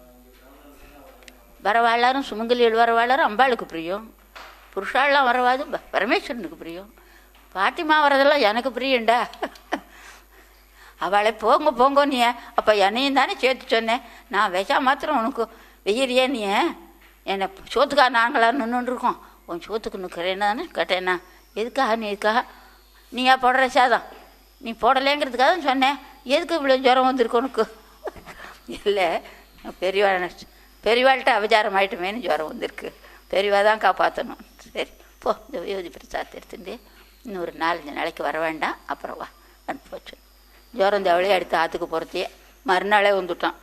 வரவாளாரும் சுமங்கலிகள் வரவாளாரும் அம்பாளுக்கு பிரியம் புருஷாலாம் வரவாது ப- பரமேஸ்வரனுக்கு பிரியம் பாட்டிமா வரதெல்லாம் எனக்கு பிரியண்டா அவளை போங்க போங்க நீ அப்போ என்னையும் தானே சேர்த்து சொன்னேன் நான் விஷா மாத்திரம் உனக்கு வெய்யறியே நீ என்னை சோத்துக்கா நாங்களாம் நின்றுட்டு இருக்கோம் உன் சோத்துக்கு நிற்கிறேன்னு தானே கேட்டேன்னா எதுக்காக நீ எதுக்காக நீயா போடுற சாதம் நீ போடலைங்கிறதுக்காக தான் சொன்னேன் எதுக்கு இவ்வளோ ஜுரம் வந்திருக்கு உனக்கு இல்லை பெரியவா பெரியவாள்கிட்ட அபச்சாரம் ஆயிட்டுமேன்னு ஜுரம் வந்திருக்கு பெரியவா தான் காப்பாற்றணும் சரி போ இந்த வியோதி பிரசாதத்தை எடுத்துட்டு இன்னொரு நாலஞ்சு நாளைக்கு வர வேண்டாம் அப்புறம் வா அனுப்பிச்சு ஜுரம் தவளையே எடுத்து ஆற்றுக்கு போகிறதையே மறுநாளே வந்துட்டான்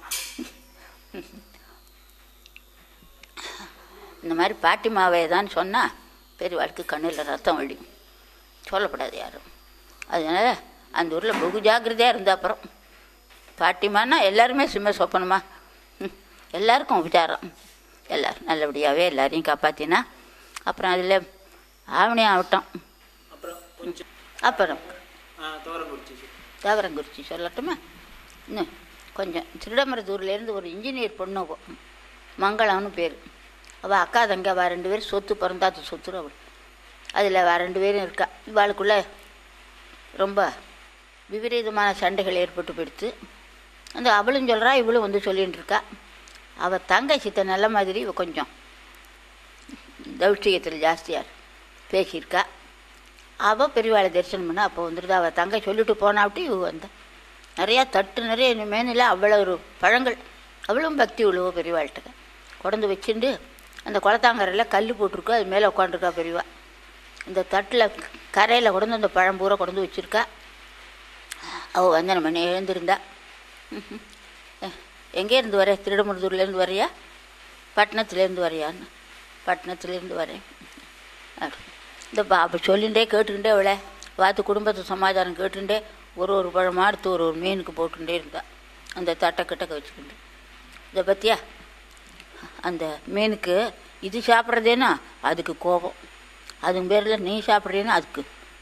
இந்த மாதிரி பாட்டி மாவே தான் சொன்னால் பெரியவாளுக்கு கண்ணில் ரத்தம் வழியும் சொல்லப்படாது யாரும் அதனால் அந்த ஊரில் பகு ஜாக்கிரதையாக இருந்த அப்புறம் பாட்டிமான்னா எல்லாருமே சிம்ம சொப்பனமா ம், எல்லாருக்கும் உபச்சாரம் எல்லாரும் நல்லபடியாகவே எல்லாரையும் காப்பாற்றினா அப்புறம் அதில் ஆவணி ஆகட்டும் அப்புறம் கொஞ்சம் அப்புறம் தோரங்குறிச்சி தாவரங்குறிச்சி சொல்லட்டுமா இன்னும் கொஞ்சம் திருடமரத்தூர்லேருந்து ஒரு இன்ஜினியர் பொண்ணு அவ. மங்களம்னு பேர் அவள் அக்கா தங்க அவள் ரெண்டு பேரும் சொத்து பிறந்தாத்து சொத்து அவள் அதில் அவள் ரெண்டு பேரும் இருக்கா இவாளுக்குள்ள ரொம்ப விபரீதமான சண்டைகள் ஏற்பட்டு போயிடுத்து அந்த அவளும் சொல்கிறா இவளும் வந்து சொல்லிட்டு இருக்கா அவள் தங்கை சித்த நல்ல மாதிரி இவ கொஞ்சம் தௌஷ்டிகத்தில் ஜாஸ்தியாக பேசியிருக்கா அவள் பெரியவாளை தரிசனம் பண்ண அப்போ வந்துடுது அவள் தங்கை சொல்லிட்டு போனாவிட்டு இவ வந்தா நிறையா தட்டு நிறைய மேனில் அவ்வளோ ஒரு பழங்கள் அவளும் பக்தி உள்ளவோ பெரியவாள்கிட்ட கொண்டு வச்சுண்டு அந்த குளத்தாங்கரையில் கல் போட்டிருக்கு அது மேலே உட்காந்துருக்கா பெரியவா இந்த தட்டில் கரையில் கொண்டு அந்த பழம் பூரா கொண்டு வச்சுருக்கா அவள் வந்தன மணி எழுந்திருந்தா ம்ஹும். எ- எங்கேருந்து வர திருடமுருதூர்லேருந்து வரையா பட்டணத்துலேருந்து வரையான்னு பட்டணத்துலேருந்து வரேன் அப்படி. இந்த பாப்பா சொல்லிகிட்டே கேட்டுக்கிட்டே அவளை பார்த்து குடும்பத்து சமாச்சாரம் கேட்டுட்டே ஒரு ஒரு பழமா எடுத்து ஒரு ஒரு மீனுக்கு போட்டுட்டே இருந்தா அந்த தட்டை கிட்டக்க வச்சுக்கிட்டு இதை பற்றியா அந்த மீனுக்கு இது சாப்பிட்றதேனா அதுக்கு கோபம் அதுங்க பேரில் நீ சாப்பிட்றேன்னா அதுக்கு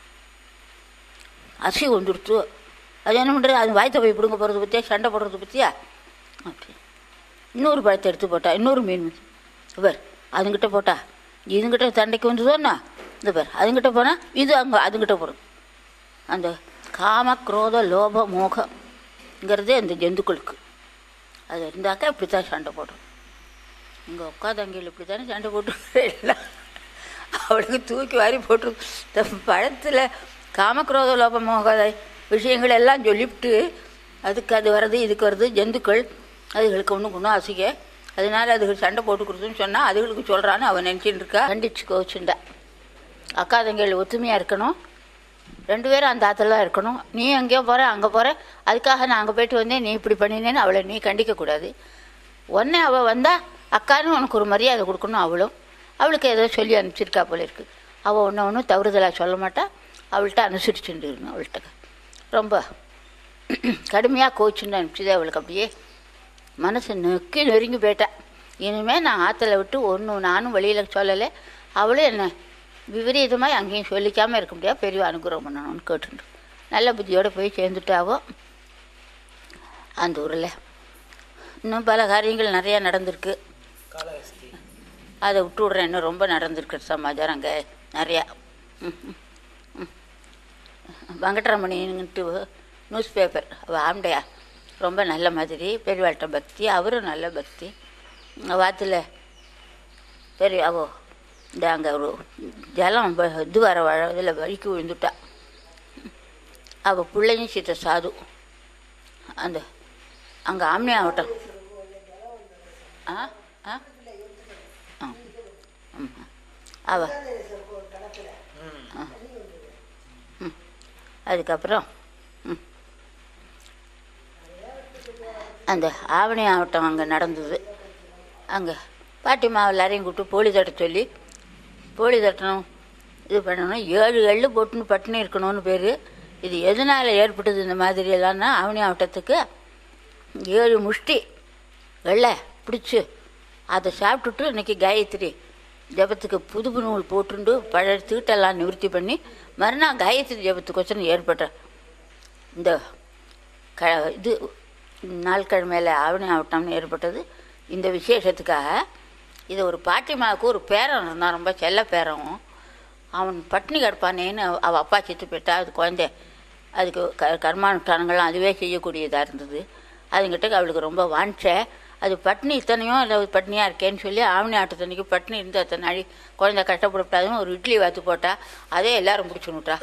அசி வந்துடுத்து அது என்ன பண்ணுறது அது வாய்த்த போய் பிடுங்க போகிறது பற்றியா சண்டை போடுறது பற்றியா அப்படி இன்னொரு பழத்தை எடுத்து போட்டா இன்னொரு மீன் இவர் அதுங்கிட்ட போட்டா இதுங்கிட்ட சண்டைக்கு வந்ததோன்னா இந்த பேர் அதுங்கிட்ட போனால் இது அங்கே அதுங்கிட்ட போகிறது அந்த காம குரோத லோப மோகங்கிறதே அந்த ஜந்துக்களுக்கு அது இருந்தாக்கா இப்படி தான் சண்டை போடுறோம் இங்கே உட்காதங்கையில் இப்படி தானே சண்டை போட்டு எல்லாம் அவளுக்கு தூக்கி வாரி போட்டு இந்த பழத்தில் காமக்ரோத லோப மோக விஷயங்கள் எல்லாம் சொல்லிவிட்டு அதுக்கு அது வருது இதுக்கு வருது ஜந்துக்கள் அதுகளுக்கு ஒன்றும் ஒன்றும் அசிக்க அதனால அதுகள் சண்டை போட்டு கொடுத்துன்னு சொன்னால் அதுகளுக்கு சொல்கிறான்னு அவன் நினச்சிட்டு இருக்கா கண்டிச்சு கோச்சுண்டா அக்கா தங்கைகள் ஒத்துமையாக இருக்கணும் ரெண்டு பேரும் அந்த ஆத்துல தான் இருக்கணும் நீ எங்கேயோ போகிற அங்கே போகிற அதுக்காக நான் அங்கே போயிட்டு வந்தேன் நீ இப்படி பண்ணினேன்னு அவளை நீ கண்டிக்கக்கூடாது உடனே அவள் வந்தால் அக்கான்னு உனக்கு ஒரு மரியாதை கொடுக்கணும் அவளும் அவளுக்கு ஏதோ சொல்லி அனுப்பிச்சிருக்கா போல இருக்கு அவள் ஒன்று ஒன்றும் தவறுதலாக சொல்ல மாட்டா அவள்கிட்ட அனுசரிச்சுட்டு இருந்தோம் அவள்கிட்ட ரொம்ப கடுமையாக கோச்சுன்னு அனுப்பிச்சது அவளுக்கு அப்படியே மனசு நெக்கி நெருங்கி போயிட்டா இனிமேல் நான் ஆற்றுல விட்டு ஒன்று நானும் வெளியில் சொல்லலை அவளும் என்ன விபரீதமாக அங்கேயும் சொல்லிக்காமல் இருக்க முடியாது பெரிய அனுகிரகம் பண்ணணும்னு கேட்டுட்டு நல்ல புத்தியோடு போய் சேர்ந்துட்டாவோ அந்த ஊரில் இன்னும் பல காரியங்கள் நிறையா நடந்திருக்கு அதை விட்டு விட்றேன் இன்னும் ரொம்ப நடந்திருக்கு சமாச்சாரம் அங்கே நிறையா ம், ம், ம். வெங்கட்ரமணின்ட்டு நியூஸ் பேப்பர் அவள் ஆம்டையா ரொம்ப நல்ல மாதிரி பெரியவாழ்கிட்ட பக்தி அவரும் நல்ல பக்தி வாத்தில் பெரிய அவோ இந்த அங்கே ஒரு ஜலம் வ- இது வர வழ இதில் வழிக்கு விழுந்துட்டா அவள் பிள்ளையும் சீத்த சாது அந்த அங்கே ஆம்னியா ஆகட்டும் ஆ ஆ ஆ ம். அவ ஆ. ம். அதுக்கப்புறம் ம். அந்த ஆவணி ஆவட்டம் அங்கே நடந்தது அங்கே பாட்டிமா எல்லாரையும் கூப்பிட்டு போலி தட்ட சொல்லி போலி தட்டணும் இது பண்ணணும் ஏழு எள்ளு போட்டுன்னு பட்டினி இருக்கணும்னு பேர் இது எதனால் ஏற்பட்டது இந்த மாதிரி எல்லாம்னா ஆவணி ஆவட்டத்துக்கு ஏழு முஷ்டி வெள்ளை பிடிச்சி அதை சாப்பிட்டுட்டு இன்னைக்கு காயத்ரி ஜபத்துக்கு புது நூல் போட்டுண்டு பழைய தீட்டெல்லாம் நிவர்த்தி பண்ணி மறுநாள் காயத்ரி ஜபத்துக்கோசரம் ஏற்பட்ட இந்த க இது நாள்கிழமையில் ஆவணி ஆவட்டம்னு ஏற்பட்டது இந்த விசேஷத்துக்காக இது ஒரு பாட்டிமாவுக்கு ஒரு பேரன் இருந்தான் ரொம்ப செல்ல பேரன் அவன் பட்னி கிடப்பானேன்னு அவள் அப்பா செத்து போயிட்டா அது குழந்தை அதுக்கு க கர்மானுஷ்டானங்கள்லாம் அதுவே செய்யக்கூடியதாக இருந்தது அதுங்கிட்ட அவளுக்கு ரொம்ப வாஞ்ச அது பட்னி இத்தனையும் இல்லை பட்னியாக இருக்கேன்னு சொல்லி ஆவணி ஆட்டத்தன்னைக்கு பட்னி இருந்து அத்தனை நாளி குழந்தை கஷ்டப்படக்கூடாதுன்னு ஒரு இட்லி வாத்து போட்டா அதே எல்லாரும் பிடிச்சுன்னுட்டா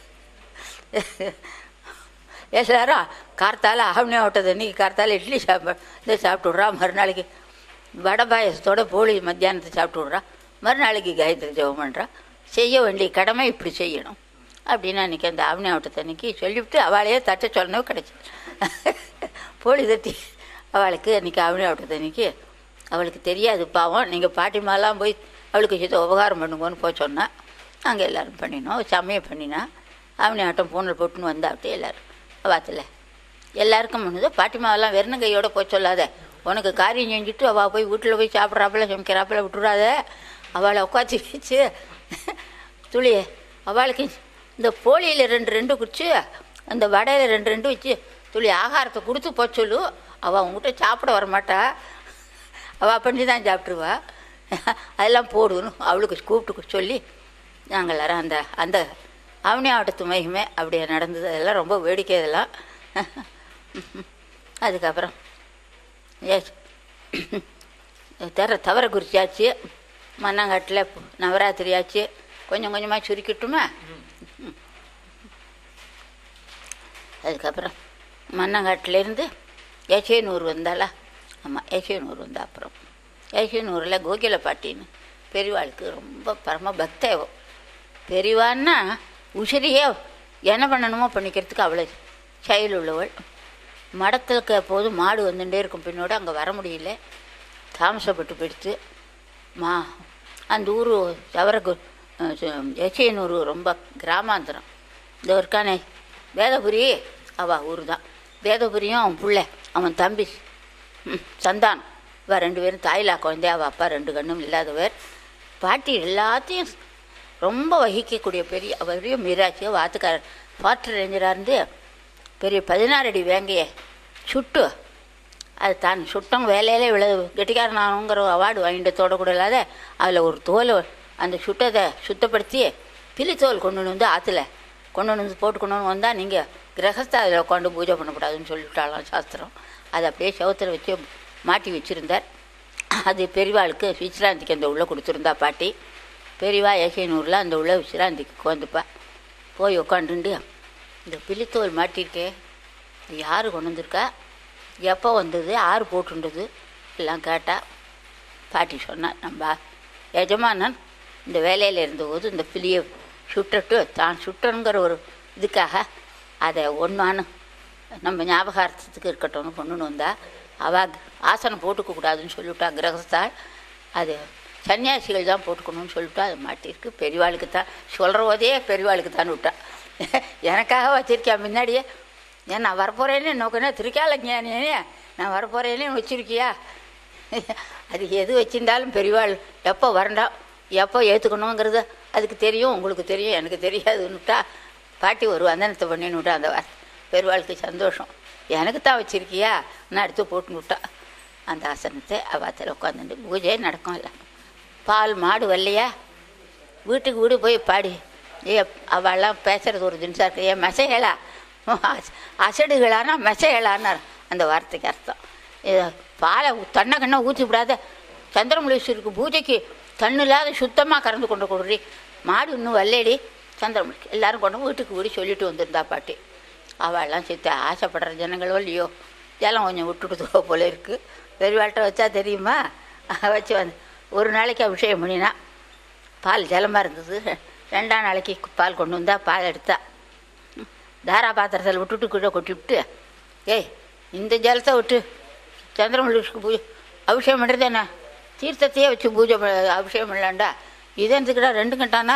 எல்லாரும் கார்த்தால ஆவணி ஆவட்டது அன்னைக்கு கார்த்தால இட்லி சாப்பிட்டு சாப்பிட்டு விட்றா மறுநாளைக்கு வடை பாயசத்தோட போலி மத்தியானத்தை சாப்பிட்டு விட்றா மறுநாளைக்கு காயத்ரி ஜெபம் பண்ணுறா செய்ய வேண்டிய கடமை இப்படி செய்யணும் அப்படின்னு அன்றைக்கி அந்த ஆவணி ஆவட்டத்தை அன்னைக்கு சொல்லிவிட்டு அவளையே தட்ட சொல்லணும் கிடச்சி போலி தட்டி அவளுக்கு அன்றைக்கி ஆவணி ஆவட்டத்தை அன்னைக்கு அவளுக்கு தெரியாது பாவம் நீங்கள் பாட்டிமாலாம் போய் அவளுக்கு ஏதோ உபகாரம் பண்ணுங்கன்னு போய் சொன்னா நாங்கள் எல்லோரும் பண்ணினோம் சமையல் பண்ணினா ஆவணி ஆட்டம் பூனல் போட்டுன்னு வந்தாவிட்டு எல்லோரும் வாத்தில் எல்லாருக்கும் பண்ணுது பாட்டிமாவெல்லாம் வெறும் கையோட போய் சொல்லாத உனக்கு காரியம் செஞ்சுட்டு அவள் போய் வீட்டில் போய் சாப்பிட்றாப்புல சமைக்கிறாப்புல விட்டுறாத அவளை உட்காந்து வச்சு துளி அவளுக்கு இந்த போலியில் ரெண்டு ரெண்டு குடிச்சு அந்த வடையில் ரெண்டு ரெண்டு வச்சு துளி ஆகாரத்தை கொடுத்து போக சொல்லு அவள் உங்ககிட்ட சாப்பிட வரமாட்டா அவள் பண்ணி தான் சாப்பிட்ருவா அதெல்லாம் போடுன்னு அவளுக்கு கூப்பிட்டு சொல்லி நாங்கள் எல்லாரும் அந்த அந்த அவனி ஆவட்டத்து மகிமை அப்படியே நடந்தது அதெல்லாம் ரொம்ப வேடிக்கை இதெல்லாம் அதுக்கப்புறம் ஏ தர தவற குறிச்சாச்சு மண்ணாங்காட்டில் நவராத்திரி ஆச்சு கொஞ்சம் கொஞ்சமாக சுருக்கிட்டுமா ம். அதுக்கப்புறம் மண்ணங்காட்டிலேருந்து ஏச்சியனூர் வந்தாளா ஆமாம் ஏச்சியனூர் வந்தா அப்புறம் ஏச்சியனூரில் கோகில பாட்டின்னு பெரியவாளுக்கு ரொம்ப பரம பக்தேவோ பெரியவான்னா உசிரியே என்ன பண்ணணுமோ பண்ணிக்கிறதுக்கு அவ்வளோ செயல் உள்ளவள் மடத்துக்கு எப்போதும் மாடு வந்துட்டே இருக்கும் பின்னோட அங்கே வர முடியல தாமசப்பட்டு போயிடுத்து மா அந்த ஊர் தவறகு எச்சையனூர் ரொம்ப கிராமாந்தரம் இந்த இருக்கானே வேதபுரி அவள் ஊர் தான் வேதபுரியும் அவன் புள்ள அவன் தம்பி ம், சந்தானம் இவ ரெண்டு பேரும் தாயிலா குழந்தை அவள் அப்பா ரெண்டு கண்ணும் இல்லாதவர் பாட்டி எல்லாத்தையும் ரொம்ப வகிக்கக்கூடிய பெரிய பெரிய மீராட்சி வாத்துக்காரர் பாட்டு ரேஞ்சராக இருந்து பெரிய பதினாறு அடி வேங்கையை சுட்டு அது தான் சுட்டம் வேலையிலே இவ்வளோ கெட்டிக்காரனானுங்கிற அவார்டு வாங்கிட்டதோட கூட இல்லாத அதில் ஒரு தோலை அந்த சுட்டதை சுத்தப்படுத்தி பிலித்தோல் கொண்டு வந்து ஆற்றுல கொண்டு வந்து போட்டுக்கணும்னு வந்தால் நீங்கள் கிரகஸ்த அதில் உட்காந்து பூஜை பண்ணக்கூடாதுன்னு சொல்லிவிட்டாலாம் சாஸ்திரம் அதை அப்படியே செவத்தில் வச்சு மாட்டி வச்சுருந்தார் அது பெரியவாளுக்கு விசிராந்திக்கு அந்த உள்ள கொடுத்துருந்தா பாட்டி பெரியவா ஏசையனூரில் அந்த உள்ள விசிராந்திக்கு உட்காந்துப்பா போய் உட்காந்துண்டு இந்த பிலித்தோல் மாட்டியிருக்கே இது யார் கொண்டு வந்திருக்கா எப்போ வந்தது யார் போட்டுண்டது எல்லாம் கேட்டா பாட்டி சொன்னா நம்ம எஜமானன் இந்த வேலையில் இருந்தபோது இந்த பிலியை சுட்டுட்டு தான் சுட்டனுங்கிற ஒரு இதுக்காக அதை ஒன்றானு நம்ம ஞாபகார்த்தத்துக்கு இருக்கட்டும்னு கொண்டுன்னு வந்தா அவ ஆசனம் போட்டுக்க கூடாதுன்னு சொல்லிவிட்டா கிரகஸ்தாள் அது சன்னியாசிகள் தான் போட்டுக்கணும்னு சொல்லிவிட்டா அது மாட்டிருக்கு பெரியவாளுக்கு தான் சொல்கிற போதே பெரியவாளுக்கு தான் விட்டா எனக்காக வச்சிருக்கியா முன்னாடியே ஏன் நான் வரப்போகிறேன்னு நோக்கினா திருக்காலங்க நீ நான் வரப்போகிறேன்னு வச்சிருக்கியா அது எது வச்சிருந்தாலும் பெரியவாள் எப்போ வரண்டாம் எப்போ ஏற்றுக்கணுங்கிறது அதுக்கு தெரியும் உங்களுக்கு தெரியும் எனக்கு தெரியாதுன்னுட்டா பாட்டி ஒரு வந்தனத்தை பண்ணின்னு விட்டா அந்த வார்த்தை பெருவாளுக்கு சந்தோஷம் எனக்கு தான் வச்சிருக்கியா நான் எடுத்து போட்டுன்னு விட்டா அந்த ஆசனத்தை அவாத்தில் உட்காந்துட்டு பூஜை நடக்கும் இல்லை பால் மாடு வரலையா வீட்டுக்கு வீடு போய் பாடி ஏ அவெல்லாம் பேசுறது ஒரு தினசா இருக்கு ஏன் மெசைகளா அசடுகளானா மெசைகளான்னார் அந்த வார்த்தைக்கு அர்த்தம் இது பாலை தண்ணை கண்ணை ஊற்றி விடாத சந்திரமுளீஸ்வருக்கு பூஜைக்கு தண்ணு இல்லாத சுத்தமாக கறந்து கொண்டு கொடுறி மாடு இன்னும் வல்லேடி சந்திரமுளிக்கு எல்லாரும் கொண்டு வீட்டுக்கு வீடு சொல்லிட்டு வந்திருந்தா பாட்டி அவெல்லாம் சித்த ஆசைப்படுற ஜனங்களோ இல்லையோ ஜலம் கொஞ்சம் விட்டுட்டு போல இருக்குது பெரியவாள்கிட்ட வச்சா தெரியுமா வச்சு வந்து ஒரு நாளைக்கு அபிஷேகம் பண்ணினா பால் ஜலமாக இருந்தது ரெண்டாம் நாளைக்கு பால் கொண்டு வந்தா பால் எடுத்தா தாரா பாத்திரத்தில் விட்டுட்டு கீழே கொட்டி விட்டு ஏய் இந்த ஜலத்தை விட்டு சந்திரமல்லிக்கு பூஜை அபிஷேகம் பண்ணுறது என்ன தீர்த்தத்தையே வச்சு பூஜை ப- அபிஷேகம் பண்ணலாண்டா இது எதுக்குடா ரெண்டு கண்டானா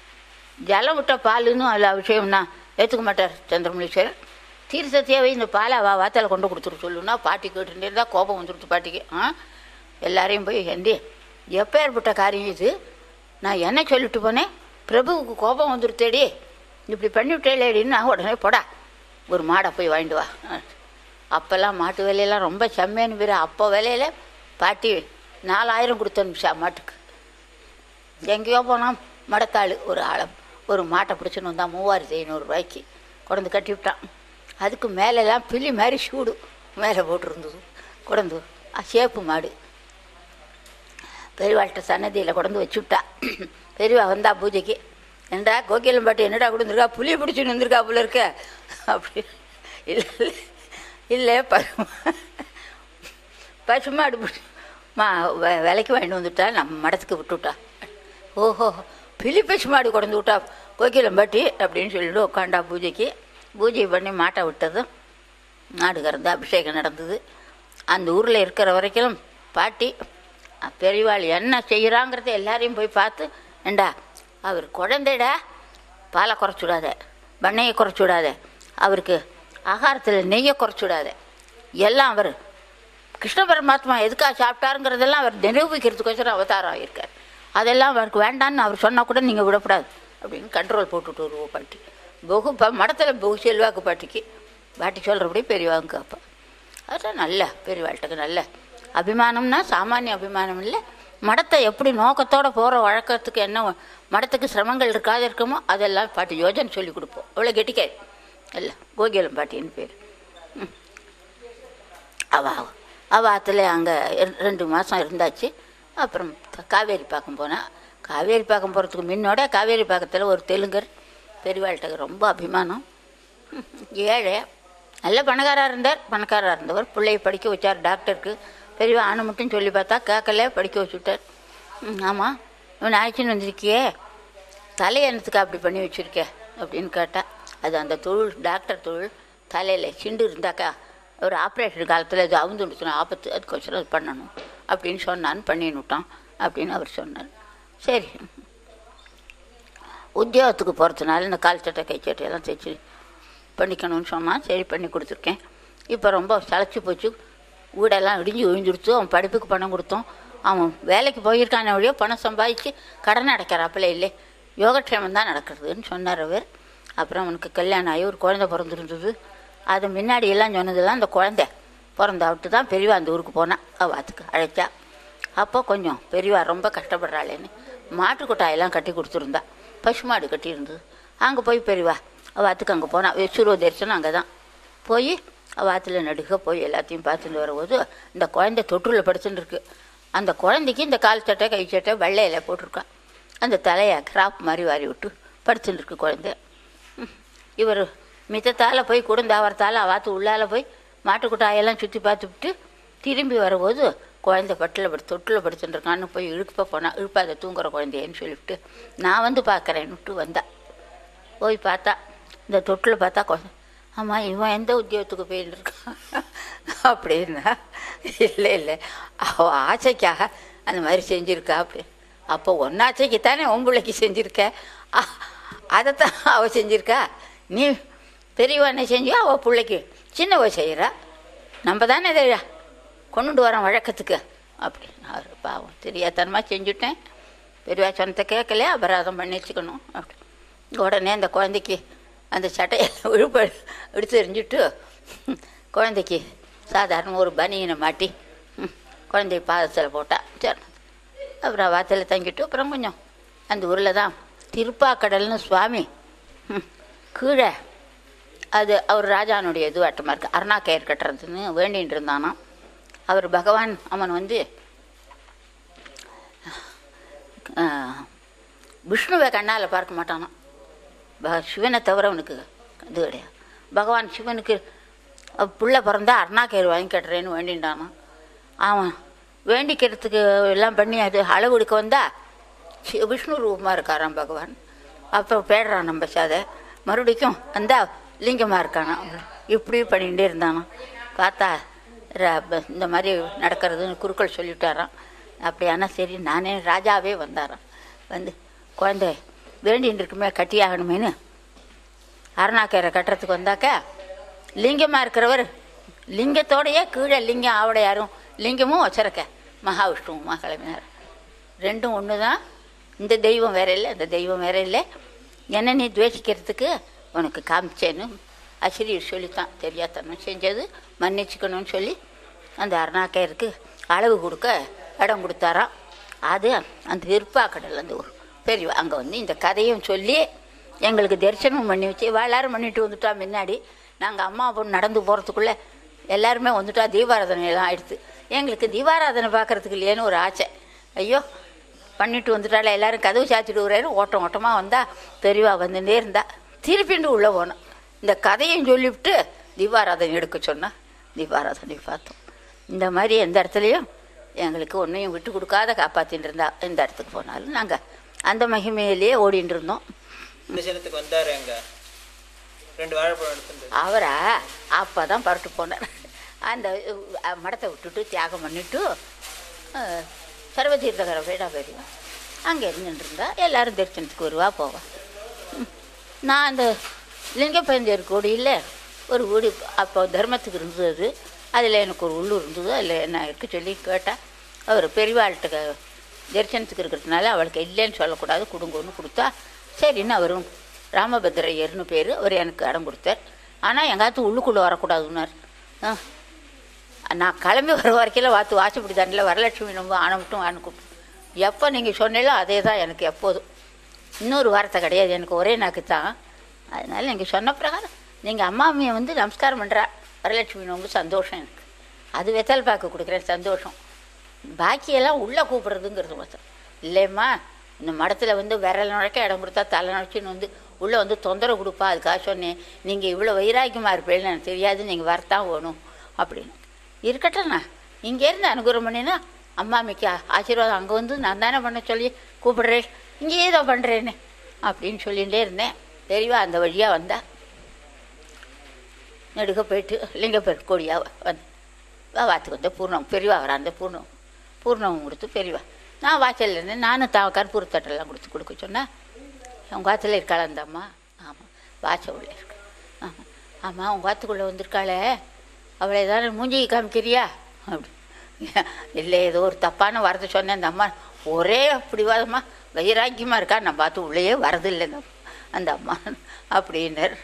ஜலம் விட்ட பாலுன்னு அதில் அபிஷேகம்னா ஏற்றுக்க மாட்டார் சந்திரமல்லீஸ்வரர் தீர்த்தத்தையே இந்த பாலை வா வாத்தால கொண்டு கொடுத்துட்டு சொல்லுன்னா பாட்டி கேட்டுட்டே இருந்தால் கோபம் வந்துடுது பாட்டிக்கு ஆ எல்லாரையும் போய் ஏண்டி எப்போ ஏற்பட்ட காரியம் இது நான் என்ன சொல்லிட்டு போனேன் பிரபுவுக்கு கோபம் வந்துருத்தேடி இப்படி பண்ணிவிட்டேலேடின்னு நான் உடனே போடா ஒரு மாடை போய் வாங்கிட்டு வா அப்போல்லாம் மாட்டு விலையெல்லாம் ரொம்ப செம்மேன்னு பேர் அப்போ விலையில பாட்டி நாலாயிரம் கொடுத்து அனுப்பிச்சா மாட்டுக்கு எங்கேயோ போனால் மடக்காள் ஒரு ஆளை ஒரு மாட்டை பிடிச்சின்னு வந்தான் மூவாயிரத்தி ஐநூறுரூவாய்க்கு கொண்டு கட்டி விட்டான் அதுக்கு மேலெல்லாம் பில்லி மாதிரி சூடு மேலே போட்டிருந்தது கொண்டு சேப்பு மாடு பெரியவாள்கிட்ட சன்னதியில் கொண்டு வச்சு விட்டா பெரியவா வந்தா பூஜைக்கு என்னடா கோகிலம் பாட்டு என்னடா கொடுத்துருக்கா புளி பிடிச்சின்னு வந்திருக்கா போல இருக்க அப்படி இல்லை இல்லை இல்லை பசு பசுமாடு பிடி மா வெ- விலைக்கு வாங்கிட்டு வந்துட்டா நம்ம மடத்துக்கு விட்டுவிட்டா ஓஹோ பிலி பசுமாடு கொண்டு விட்டா கோகிலம் பாட்டி அப்படின்னு சொல்லிட்டு உட்காண்டா பூஜைக்கு பூஜை பண்ணி மாட்டை விட்டதும் நாடு கறந்து அபிஷேகம் நடந்தது அந்த ஊரில் இருக்கிற வரைக்கும் பாட்டி அஹ், பெரியவாள் என்ன செய்கிறாங்கிறத எல்லாரையும் போய் பார்த்து ஏண்டா அவர் குழந்தைடா பாலை குறைச்சி விடாத பண்ணையை குறைச்சி விடாத அவருக்கு ஆகாரத்தில் நெய்யை குறைச்சி விடாத எல்லாம் அவர் கிருஷ்ண பரமாத்மா எதுக்காக சாப்பிட்டாருங்கிறதெல்லாம் அவர் நிரூபிக்கிறதுக்கோசரம் அவதாரம் ஆகியிருக்கார் அதெல்லாம் அவருக்கு வேண்டான்னு அவர் சொன்னால் கூட நீங்கள் விடக்கூடாது அப்படின்னு கண்ட்ரோல் போட்டுட்டு வருவோம் பாட்டி பகு ப மடத்தில் பகு செல்வாக்கு பாட்டிக்கு பாட்டி சொல்கிறபடி பெரியவாங்க அப்போ அதெல்லாம் நல்ல பெரியவாழ்கிட்ட நல்ல அபிமானம்னா சாமானிய அபிமானம் இல்லை மடத்தை எப்படி நோக்கத்தோட போகிற வழக்கத்துக்கு என்ன மடத்துக்கு சிரமங்கள் இருக்காது இருக்குமோ அதெல்லாம் பாட்டி யோஜனை சொல்லி கொடுப்போம் அவ்வளோ கெட்டிக்காய் இல்லை கோகிலம் பாட்டின்னு பேர் அவ அவ ஆற்றுல அங்கே ரெண்டு மாதம் இருந்தாச்சு அப்புறம் க- காவேரி பாக்கம் போனேன் காவேரி பாக்கம் போகிறதுக்கு முன்னோட காவேரி பாக்கத்தில் ஒரு தெலுங்கர் பெரியவாள்கிட்ட ரொம்ப அபிமானம் ம், ஏழை நல்ல பணக்காராக இருந்தார் பணக்காராக இருந்தவர் பிள்ளைய படிக்க வச்சார் டாக்டருக்கு பெரியவா ஆணை மட்டும் சொல்லி பார்த்தா கேட்கல படிக்க வச்சுட்டார் ம், ஆமாம் இவன் ஆயிடுச்சுன்னு வந்திருக்கியே தலையெண்ணத்துக்கு அப்படி பண்ணி வச்சுருக்க அப்படின்னு கேட்டா அது அந்த தொழில் டாக்டர் தொழில் தலையில் சிண்டு இருந்தாக்கா ஒரு ஆப்ரேஷன் காலத்தில் இது அவுந்துடுச்சுனா ஆபத்து அதுக்கோசரம் அது பண்ணணும் அப்படின்னு சொன்னான்னு பண்ணின்னு விட்டான் அப்படின்னு அவர் சொன்னார் சரி உத்தியோகத்துக்கு போகிறதுனால இந்த கால் சட்டை கை சட்டை எல்லாம் தைச்சு பண்ணிக்கணும்னு சொன்னான் சரி பண்ணி கொடுத்துருக்கேன் இப்போ ரொம்ப சளைச்சி போச்சு வீடெல்லாம் இடிஞ்சு விழுந்துடுத்து அவன் படிப்புக்கு பணம் கொடுத்தோம் அவன் வேலைக்கு போயிருக்கான வழியோ பணம் சம்பாதிச்சு கடன் அடைக்கிறாப்புல இல்லை யோகக்ஷேமம் தான் நடக்கிறதுன்னு சொன்னார் அவர் அப்புறம் அவனுக்கு கல்யாணம் ஆகி ஒரு குழந்தை பிறந்திருந்தது அது முன்னாடி எல்லாம் சொன்னதெல்லாம் அந்த குழந்தை பிறந்த விட்டு தான் பெரியவா அந்த ஊருக்கு போனான் அவாத்துக்கு அழைச்சா அப்போ கொஞ்சம் பெரியவா ரொம்ப கஷ்டப்படுறாளேன்னு மாட்டு கொட்டாயெல்லாம் கட்டி கொடுத்துருந்தா பசுமாடு கட்டியிருந்தது அங்கே போய் பெரியவா அவாத்துக்கு அங்கே போனா விசுருவ தரிசனம் அங்கே தான் போய் அவாத்துல நடுக போய் எல்லாத்தையும் பார்த்துட்டு வரும்போது இந்த குழந்தை தொற்றுல படுத்துட்டு இருக்கு அந்த குழந்தைக்கு இந்த கால் சட்டை கை சட்டை வெள்ளையில போட்டிருக்கான் அந்த தலையை கிராப் மாதிரி வாரி விட்டு படுத்துட்டு இருக்கு குழந்தை இவர் மித்தத்தால் போய் குடுந்தாவரத்தால் அவாத்து உள்ளால போய் மாட்டுக்குட்டாயெல்லாம் சுற்றி பார்த்துவிட்டு திரும்பி வரும்போது குழந்தை பட்டில் படு தொட்டில் படுத்துட்டு இருக்கான்னு போய் இழுப்ப போனா இழுப்பாத தூங்குற குழந்தையன்னு சொல்லிவிட்டு நான் வந்து பார்க்குறேன்னுட்டு வந்தா போய் பார்த்தா இந்த தொட்டில் பார்த்தா குழந்தை ஆமாம் இவன் எந்த உத்தியோகத்துக்கு போயின்னு இருக்கான் அப்படின்னா இல்லை இல்லை அவள் ஆசைக்காக அந்த மாதிரி செஞ்சுருக்கா அப்படி அப்போ ஒன்னாச்சைக்கு தானே உன் பிள்ளைக்கு செஞ்சுருக்க அதைத்தான் அவள் செஞ்சுருக்கா நீ பெரியவா என்ன செஞ்சியோ அவள் பிள்ளைக்கு சின்னவ செய்கிறா நம்ம தானே இதை கொண்டுட்டு வரோம் வழக்கத்துக்கு அப்படி அவர் பாவம் தெரியாதனமாக செஞ்சுட்டேன் பெரியவா சொன்னதை கேட்கல அபராதம் பண்ணி வச்சுக்கணும் அப்படி உடனே அந்த குழந்தைக்கு அந்த சட்டையை விழுப்ப எடுத்து எறிஞ்சிட்டு குழந்தைக்கு சாதாரண ஒரு பனியனை மாட்டி ம், குழந்தைய பாதத்தில் போட்டா சரி அப்புறம் வாத்தில் தங்கிட்டு அப்புறம் கொஞ்சம் அந்த ஊரில் தான் திருப்பாக்கடல்னு சுவாமி ம், கீழே அது அவர் ராஜானுடைய இது ஆட்டமாக இருக்கு அருணாக்கயிறு கட்டுறதுன்னு வேண்டின்னு இருந்தானாம் அவர் பகவான் அவன் வந்து ஆ, விஷ்ணுவை கண்ணால் பார்க்க மாட்டானாம் ப- சிவனை தவிர அவனுக்கு இது கிடையாது பகவான் சிவனுக்கு அஹ், புள்ள பிறந்தா அருணாக்கயிறு வாங்கி கட்டுறேன்னு வேண்டின்றானான் அவன் வேண்டிக்கிறதுக்கு எல்லாம் பண்ணி அது அளவு எடுக்க வந்தா சி- விஷ்ணு ரூபமாக இருக்காராம் பகவான் அப்போ பேடுறான் நம்ம சாதை மறுபடிக்கும் வந்தா லிங்கமாக இருக்கானா இப்படி பண்ணிகிட்டே இருந்தானா பார்த்தா ர- ப- இந்த மாதிரி நடக்கிறதுன்னு குருக்கள் சொல்லிவிட்டாராம் அப்படியானா சரி நானே ராஜாவே வந்தாராம் வந்து குழந்தை வேண்டின்னு இருக்குமே கட்டியாகணுமேனு அருணாக்கரை கட்டுறதுக்கு வந்தாக்க லிங்கமாக இருக்கிறவர் லிங்கத்தோடையே கீழே லிங்கம் ஆவடையாரும் லிங்கமும் வச்சிருக்க மகாவிஷ்ணுவும் மகளிர் ரெண்டும் ஒன்று தான் இந்த தெய்வம் வேற இல்லை இந்த தெய்வம் வேற இல்லை என்ன நீ துவேஷிக்கிறதுக்கு உனக்கு காமிச்சேன்னு அசிரியர் சொல்லித்தான் தெரியாதனம் செஞ்சது மன்னிச்சுக்கணும்னு சொல்லி அந்த அருணாக்கருக்கு அளவு கொடுக்க இடம் கொடுத்தாராம் அது அந்த திருப்பாக்கடல் அந்த ஒரு பெரியவா அங்கே வந்து இந்த கதையும் சொல்லி எங்களுக்கு தரிசனம் பண்ணி வச்சு இவ எல்லாரும் பண்ணிட்டு வந்துட்டா முன்னாடி நாங்கள் அம்மா பொண்ணு நடந்து போகிறதுக்குள்ளே எல்லாருமே வந்துட்டா தீபாராதனை எல்லாம் ஆயிடுத்து எங்களுக்கு தீபாராதனை பார்க்கறதுக்கு இல்லையேன்னு ஒரு ஆசை ஐயோ பண்ணிட்டு வந்துட்டால எல்லாரும் கதவு சாத்திட்டு வர்றாரு ஓட்டம் ஓட்டமாக வந்தா பெரியவா வந்துட்டே இருந்தா திருப்பிண்டு உள்ளே போனோம் இந்த கதையும் சொல்லிவிட்டு தீபாராதனை எடுக்க சொன்னா தீபாராதனை பார்த்தோம் இந்த மாதிரி எந்த இடத்துலையும் எங்களுக்கு ஒன்றையும் விட்டு கொடுக்காத காப்பாற்றின்னு இருந்தா எந்த இடத்துக்கு போனாலும் நாங்கள் அந்த மகிமையிலேயே ஓடிட்டு இருந்தோம் இந்த ஜனத்துக்கு வந்தாரு அங்க ரெண்டு வாழைப்பழம் எடுத்துட்டு அவரா அப்போ தான் பரட்டு போனார் அந்த அஹ், மடத்தை விட்டுட்டு தியாகம் பண்ணிட்டு அஹ், சர்வதீர்த்தகர வேடா போயிடுவேன் அங்கே இருந்துட்டு இருந்தா எல்லாரும் தரிசனத்துக்கு வருவா போவா ம். நான் அந்த லிங்கப்பயஞ்சர் கோடியில் ஒரு வீடு அப்போ தர்மத்துக்கு இருந்தது அதில் எனக்கு ஒரு உள்ளூர் இருந்தது அதில் என்ன இருக்கு சொல்லி கேட்டா அவர் பெரியவாள்கிட்ட க- தரிசனத்துக்கு இருக்கிறதுனால அவளுக்கு இல்லைன்னு சொல்லக்கூடாது கொடுங்கன்னு கொடுத்தா சரின்னு அவரும் ராமபத்ரையர்னு பேர் அவர் எனக்கு இடம் கொடுத்தார் ஆனால் எங்காத்து உள்ளுக்குள்ளே வரக்கூடாதுன்னார் ஆ நான் கிளம்பி வர வரைக்கும் வாத்து வாசப்படி தாண்டில் வரலட்சுமி நம்ம ஆனமிட்டும் அனுப்பிட்டு எப்போ நீங்கள் சொன்னீங்களோ அதே தான் எனக்கு எப்போதும் இன்னொரு வார்த்தை கிடையாது எனக்கு ஒரே நாக்கு தான் அதனால நீங்கள் சொன்ன பிரகாரம் நீங்கள் அம்மா அம்மையை வந்து நமஸ்காரம் பண்ணுறா வரலட்சுமி ரொம்ப சந்தோஷம் எனக்கு அது வெத்தல் பாக்கு கொடுக்குறேன் சந்தோஷம் பாக்கியெல்லாம் உள்ளே கூப்பிடுறதுங்கிறது மட்டும் இல்லைம்மா இந்த மடத்தில் வந்து விரல் நுழைக்க இடம் கொடுத்தா தலை நுழைச்சின்னு வந்து உள்ளே வந்து தொந்தரவு கொடுப்பா அதுக்காக சொன்னேன் நீங்கள் இவ்வளோ வைராக்கியமாக இருப்பீங்கன்னு எனக்கு தெரியாது நீங்கள் வரத்தான் வேணும் அப்படின்னு இருக்கட்டும்ண்ணா இங்கேருந்து அனுகிரகம் பண்ணினா அம்மா அம்மைக்கு ஆ- ஆசீர்வாதம் அங்கே வந்து நான் தானே பண்ண சொல்லி கூப்பிடுறேன் இங்கே ஏதோ பண்ணுறேன்னு அப்படின்னு சொல்லிகிட்டே இருந்தேன் தெரியவா அந்த வழியாக வந்தா நெடுக போயிட்டு லிங்கப்பேர் கோடியாக வந்து வா வாத்துக்கு வந்த பூர்ணம் பெரியவா வராந்த பூர்ணம் பூர்ணம் கொடுத்து பெரியவா நான் வாசல்ல இருந்தேன் நானும் தா கற்பூர தட்டெல்லாம் கொடுத்து கொடுக்க சொன்னேன் உங்கள் வாசலில் இருக்காளா அந்த அம்மா ஆமாம் வாசல் உள்ள இருக்கு ஆமாம் ஆமாம் உங்கள் வாத்துக்குள்ளே வந்திருக்காளே அவளை ஏதாவது மூஞ்சிக்கு காமிக்கிறியா அப்படி இல்லை ஏதோ ஒரு தப்பான வார்த்தை சொன்னேன் அந்த அம்மா ஒரே பிடிவாதமா வைராக்கியமாக இருக்கா நான் பார்த்து உள்ளேயே வரதில்லை அந்த அந்த அம்மா அப்படின்னர்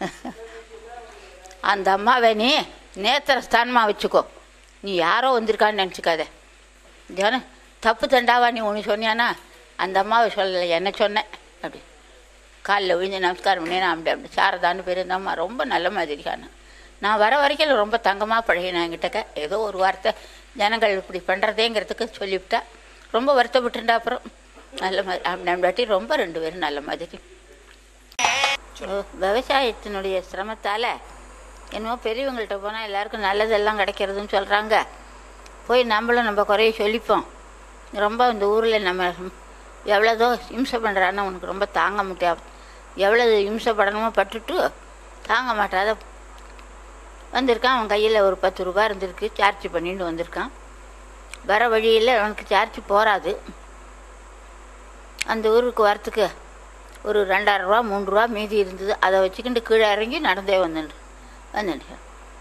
அந்த அம்மாவை நீ நேத்திர ஸ்தானமாக வச்சுக்கோ நீ யாரோ வந்திருக்கான்னு நினச்சிக்காத ஜன தப்பு தண்டாவா நீ ஒன்று சொன்னியானா அந்த அம்மாவை சொல்லலை என்ன சொன்னேன் அப்படி காலில் விழுந்து நமஸ்காரம் பண்ணி நான் அப்படி அப்படி சாரதான்னு பேர் இந்த அம்மா ரொம்ப நல்ல மாதிரிக்கான நான் வர வரைக்கும் ரொம்ப தங்கமாக பழகினேன் என்கிட்டக்க ஏதோ ஒரு வார்த்தை ஜனங்கள் இப்படி பண்ணுறதேங்கிறதுக்கு சொல்லிவிட்டா ரொம்ப வருத்தப்பட்டுண்டா அப்புறம் நல்ல மாதிரி அப்படி வாட்டி ரொம்ப ரெண்டு பேரும் நல்ல மாதிரி ஓ, விவசாயத்தினுடைய சிரமத்தால் என்னமோ பெரியவங்கள்ட்ட போனால் எல்லாருக்கும் நல்லதெல்லாம் கிடைக்கிறதுன்னு சொல்கிறாங்க போய் நம்மளும் நம்ம குறைய சொல்லிப்போம் ரொம்ப இந்த ஊரில் நம்ம எவ்வளோதோ இம்சை பண்ணுறான்னு உனக்கு ரொம்ப தாங்க முடியாது எவ்வளோ இம்சைப்படணுமோ பட்டுட்டு தாங்க மாட்டாத வந்திருக்கான் அவன் கையில் ஒரு பத்து ரூபா இருந்திருக்கு சார்ஜ் பண்ணிட்டு வந்திருக்கான் வர வழியில் அவனுக்கு சார்ஜ் போகாது அந்த ஊருக்கு வரத்துக்கு ஒரு ரெண்டாயிரம் ரூபா மூணு ரூபா மீதி இருந்தது அதை வச்சுக்கிட்டு கீழே இறங்கி நடந்தே வந்துட்டு வந்துட்டு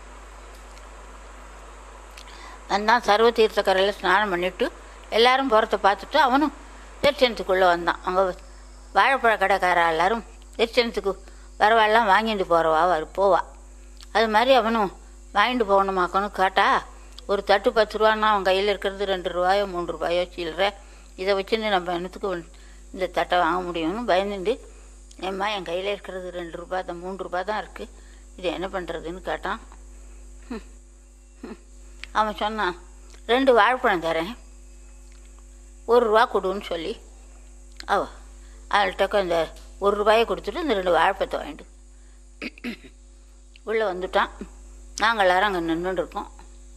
வந்தான் சர்வ தீர்த்தக்கரையில் ஸ்நானம் பண்ணிவிட்டு எல்லாரும் போகிறத பார்த்துட்டு அவனும் தரிசனத்துக்குள்ளே வந்தான் அவங்க வாழைப்பழ கடைக்காரா எல்லாரும் தரிசனத்துக்கு வரவாள்லாம் வாங்கிட்டு போகிறவா வரு போவா அது மாதிரி அவனும் வாங்கிட்டு போகணுமாக்கணும் கேட்டா ஒரு தட்டு பத்து ரூபான்னா அவன் கையில் இருக்கிறது ரெண்டு ரூபாயோ மூணு ரூபாயோ சில்லற இதை வச்சுன்னு நம்ம என்னத்துக்கு இந்த தட்டை வாங்க முடியும்னு பயந்துட்டு ஏம்மா என் கையில் இருக்கிறது ரெண்டு ரூபாய் தான் மூணு ரூபாய் தான் இருக்குது இது என்ன பண்ணுறதுன்னு கேட்டான் ஹம், ஹம். அவன் சொன்னான் ரெண்டு வாழைப்பழம் தரேன் ஒரு ரூபா கொடுன்னு சொல்லி அவ அவள்கிட்ட இந்த ஒரு ரூபாயை கொடுத்துட்டு இந்த ரெண்டு வாழைப்பழத்தை வாங்கிட்டு உள்ளே வந்துட்டான் நாங்கள் எல்லாரும் அங்கே நின்றுட்டு இருக்கோம்